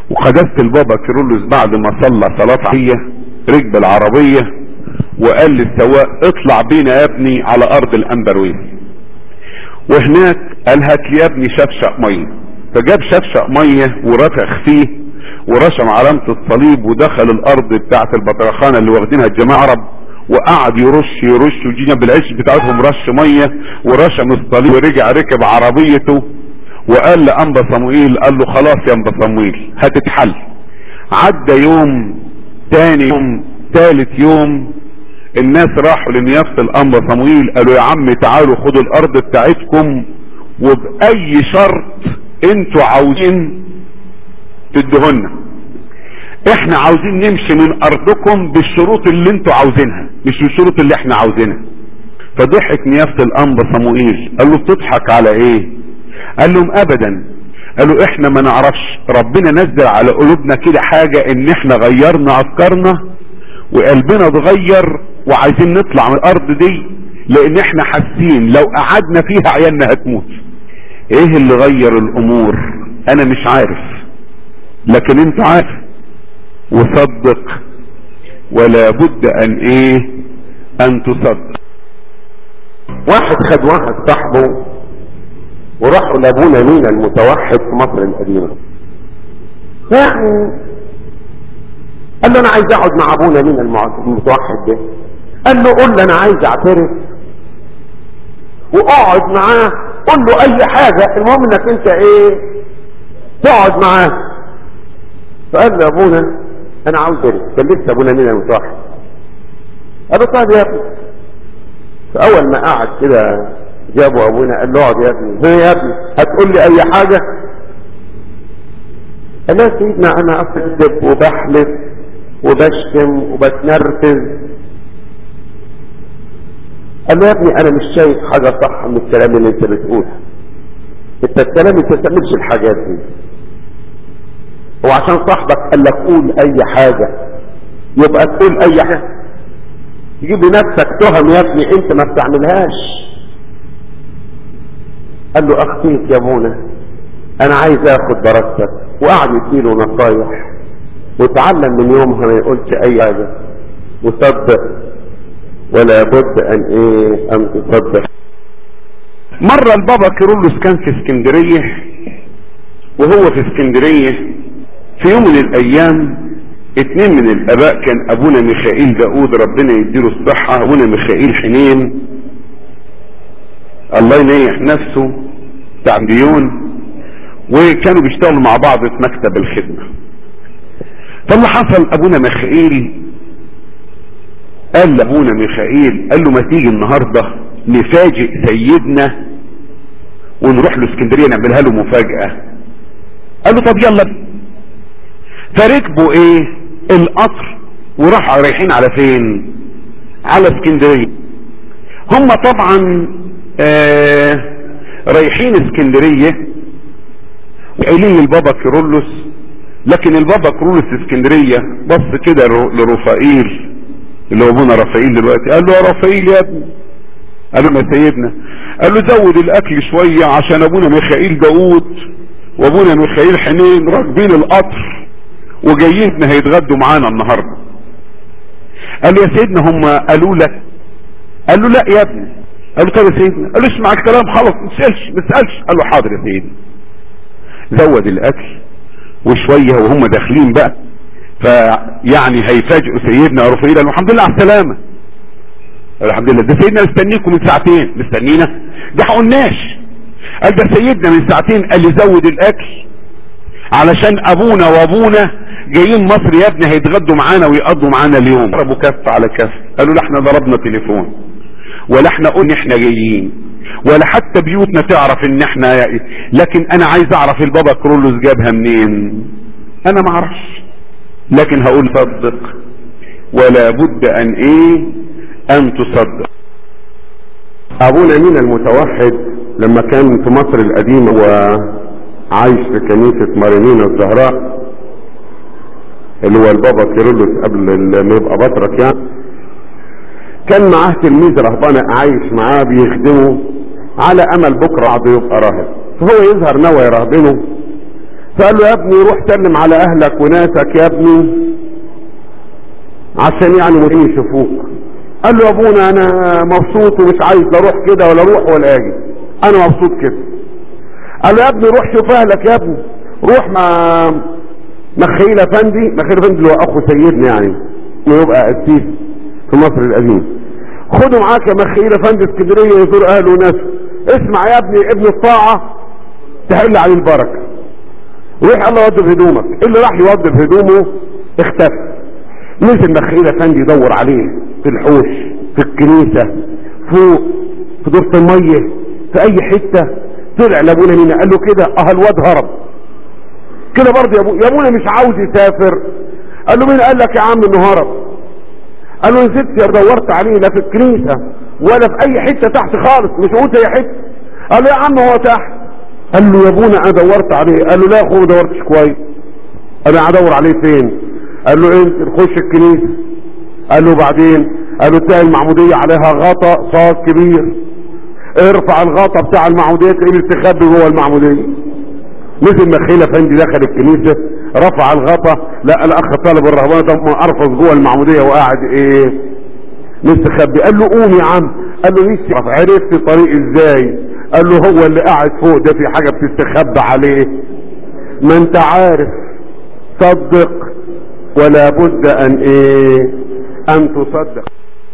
Speaker 1: وقدست البابا كيرلس بعد ما صلى صلاة عشية ركب العربية وقال للسواق اطلع بينا يا ابني على ارض الانبرويس وهناك قال هات لي يا ابني شفشق ميه فجاب شفشق ميه ورفخ فيه ورشم علامة الصليب ودخل الارض بتاعت البطرخانة اللي واخدينها الجماعة عرب وقعد يرش يرش وجينا بالعش بتاعتهم رش مية ورشم الصليب ورجع ركب عربيته وقال لأنبا صموئيل قال له خلاص يا انبا صموئيل هتتحل عدى يوم تاني يوم تالت يوم الناس راحوا لنيافة الانبا صموئيل قالوا يا عم تعالوا خدوا الارض بتاعتكم وبأي شرط انتوا عاوزين تدهنا احنا عاوزين نمشي من ارضكم بالشروط اللي انتوا عاوزينها مش بالشروط اللي احنا عاوزينها فضحك نيافة الانبا صموئيل قال له بتضحك على ايه قال لهم ابدا قالوا احنا ما نعرفش ربنا نزل على قلوبنا كده حاجة ان احنا غيرنا افكارنا وقلبنا اتغير وعايزين نطلع من الارض دي لان احنا حاسين لو قعدنا فيها عيالنا هتموت ايه اللي غير الامور انا مش عارف لكن انت عارف وصدق ولا بد ان ايه ان تصدق
Speaker 2: واحد خد واحد صاحبه وراحوا لابونا مينا المتوحد في مصر القديمة يعني قال له انا عايز اقعد مع ابونا مينا المتوحد ده قال له قول له انا عايز اعترف واقعد معاه قول له اي حاجة المهم انك انت ايه تقعد معاه فقال له ابونا انا عاوز اعترف كان لسه ابونا مينا المتوحد قال له طيب يا ابني فاول ما قعد كده جابوا ابونا قال له اقعد يا ابني هي يا ابني هتقول لي اي حاجة قال له سيدنا انا اكذب وبحلف وبشتم وبتنرفز قال له يا ابني انا مش شايف حاجة صح من الكلام اللي انت بتقوله انت الكلام انت تعملش الحاجات دي وعشان صاحبك قال لك قول اي حاجة يبقى تقول اي حاجة تجيب لنفسك تهم يا ابني انت ما بتعملهاش قال له اخفيك يا ابونا انا عايز اخد بركتك وقعد يديله نصايح وتعلم من يومها ما يقولش اي حاجة وصدق ولا بد ان ايه ان تصدق
Speaker 1: مرة البابا كيرلس كان في اسكندرية وهو في اسكندرية في يوم من الايام اتنين من الاباء كان ابونا ميخائيل داود ربنا يديله الصحة ابونا ميخائيل حنين الله ينيح نفسه بتاع ديون وكانوا بيشتغلوا مع بعض في مكتب الخدمة فاللي حصل ابونا ميخائيل قال لابونا ميخائيل قال له ما تيجي النهاردة نفاجئ سيدنا ونروح له اسكندرية نعملها له مفاجأة قال له طب يلا فركبوا ايه القطر وراحوا رايحين على فين على اسكندرية هم طبعا آه رايحين اسكندرية وقايلين للبابا كيرلس لكن البابا كيرلس اسكندرية بص كده لرفائيل اللي هو ابونا رفائيل دلوقتي قال له يا رفائيل يا ابني قال له ما سيدنا قال له زود الاكل شوية عشان ابونا ميخائيل داود وابونا ميخائيل حنين راكبين القطر وجايين هيتغدوا معانا النهاردة قال له يا سيدنا هم قالوا لك قال له لا يا ابني قال له طب يا سيدنا قال له اسمع الكلام خلاص ما تسالش ما تسالش قال له حاضر يا سيدنا زود الاكل وشويه وهم داخلين بقى فيعني هيفاجئوا سيدنا رفيق قال الحمد لله على السلامه قال الحمد لله ده سيدنا مستنيكم من ساعتين مستنينا ده حقناش قال ده سيدنا من ساعتين قال لي زود الاكل علشان ابونا وابونا جايين مصر يا ابني هيتغدوا معانا ويقضوا معانا اليوم ضربوا كف على كف قالوا لا احنا ضربنا تليفون ولا احنا قلنا احنا جايين ولا حتى بيوتنا تعرف ان احنا لكن انا عايز اعرف البابا كرولوس جابها منين انا ما اعرفش لكن هقول صدق ولا بد ان ايه ان تصدق
Speaker 2: ابونا مين المتوحد لما كان في مصر القديمة وعايش في كنيسة مارينينا الزهراء اللي هو البابا كيرلس قبل ما يبقى بطرك يعني كان معاه تلميذ رهبانة عايش معاه بيخدمه على امل بكرة عضو يبقى راهب فهو يظهر نوى يرهبنه
Speaker 1: فقال له يا ابني روح سلم على اهلك وناسك يا ابني عشان يعني مدين يشوفوك قال له يا ابونا انا مبسوط ومش عايز لا اروح كده ولا اروح ولا اجي انا مبسوط كده قال له يا ابني روح شوف اهلك يا ابني روح مع مخيل افندي مخيل افندي اللي هو اخو سيدنا يعني ويبقى قسيس في مصر القديم خدوا معاك يا مخيل افندي اسكندريه يزور اهله وناسه اسمع يا ابني ابن الطاعه تحل عليه البركه روح الله يوضب هدومك اللي راح يوضب هدومه اختفى نزل مخيل افندي يدور عليه في الحوش في الكنيسه فوق في دورة الميه في اي حته طلع لابونا مين قال له كده اه الواد هرب كده برضه يا ابو يا ابونا مش عاوز يسافر قال له مين قال لك يا عم انه هرب قال له نزلت يا دورت عليه لا في الكنيسه ولا في اي حته تحت خالص مش قلت اي حته قال له يا عم هو تحت قال له يا ابونا انا دورت عليه قال له لا يا اخويا ما دورتش كويس انا هدور عليه فين قال له انت نخش الكنيسه قال له بعدين قال له تلاقي المعموديه عليها غطا صاد كبير ارفع الغطا بتاع المعموديه تلاقيه مستخبي جوه المعموديه نزل مخيل افندي دخل الكنيسه رفع الغطا لقى الاخ طالب الرهبانه ده ارفض جوه المعموديه وقاعد ايه مستخبي قال له قوم يا عم قال له لسه عرفت طريق ازاي قال له هو اللي قاعد فوق ده في حاجه بتستخبى عليه ما انت عارف صدق ولا بد ان ايه ان تصدق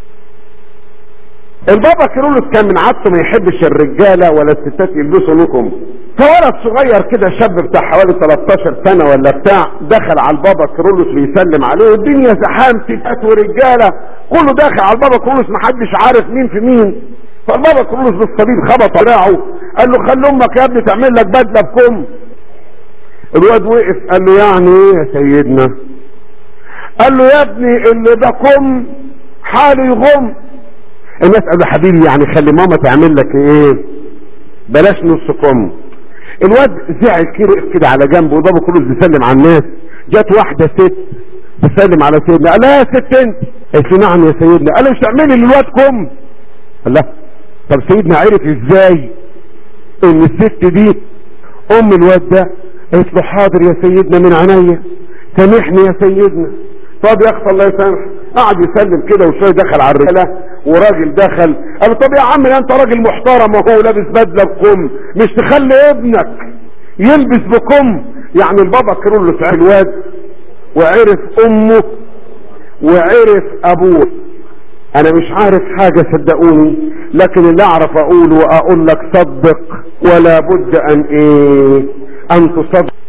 Speaker 1: البابا كيرلس كان من عادته ما يحبش الرجاله ولا الستات يلبسوا لكم فولد صغير كده شاب بتاع حوالي 13 سنه ولا بتاع دخل على البابا كيرلس بيسلم عليه والدنيا زحام ستات ورجاله كله داخل على البابا كيرلس محدش عارف مين في مين فالبابا كيرلس بالصليب خبط دراعه قال له خلي امك يا ابني تعمل لك بدله بكم الواد وقف قال له يعني ايه يا سيدنا قال له يا ابني اللي ده كم حاله يغم الناس قالوا حبيبي يعني خلي ماما تعمل لك ايه بلاش نص كم الواد زعل كده وقف كده على جنبه وبابا كله بيسلم على الناس جت واحده ست تسلم على سيدنا قال لها يا ست انت قالت له نعم يا سيدنا قال له مش تعملي للواد كم قال لها طب سيدنا عرف ازاي ان الست دي ام الواد ده قالت له حاضر يا سيدنا من عينيا سامحني يا سيدنا طب يا اخت الله يسامحك قعد يسلم كده وشويه دخل على الرجاله وراجل دخل قال له طب يا عم انت راجل محترم وهو لابس بدله بكم مش تخلي ابنك يلبس بكم يعني البابا كيرلس عرف الواد وعرف امه وعرف ابوه انا مش عارف حاجة صدقوني لكن اللي اعرف اقوله واقول لك صدق ولا بد ان ايه ان تصدق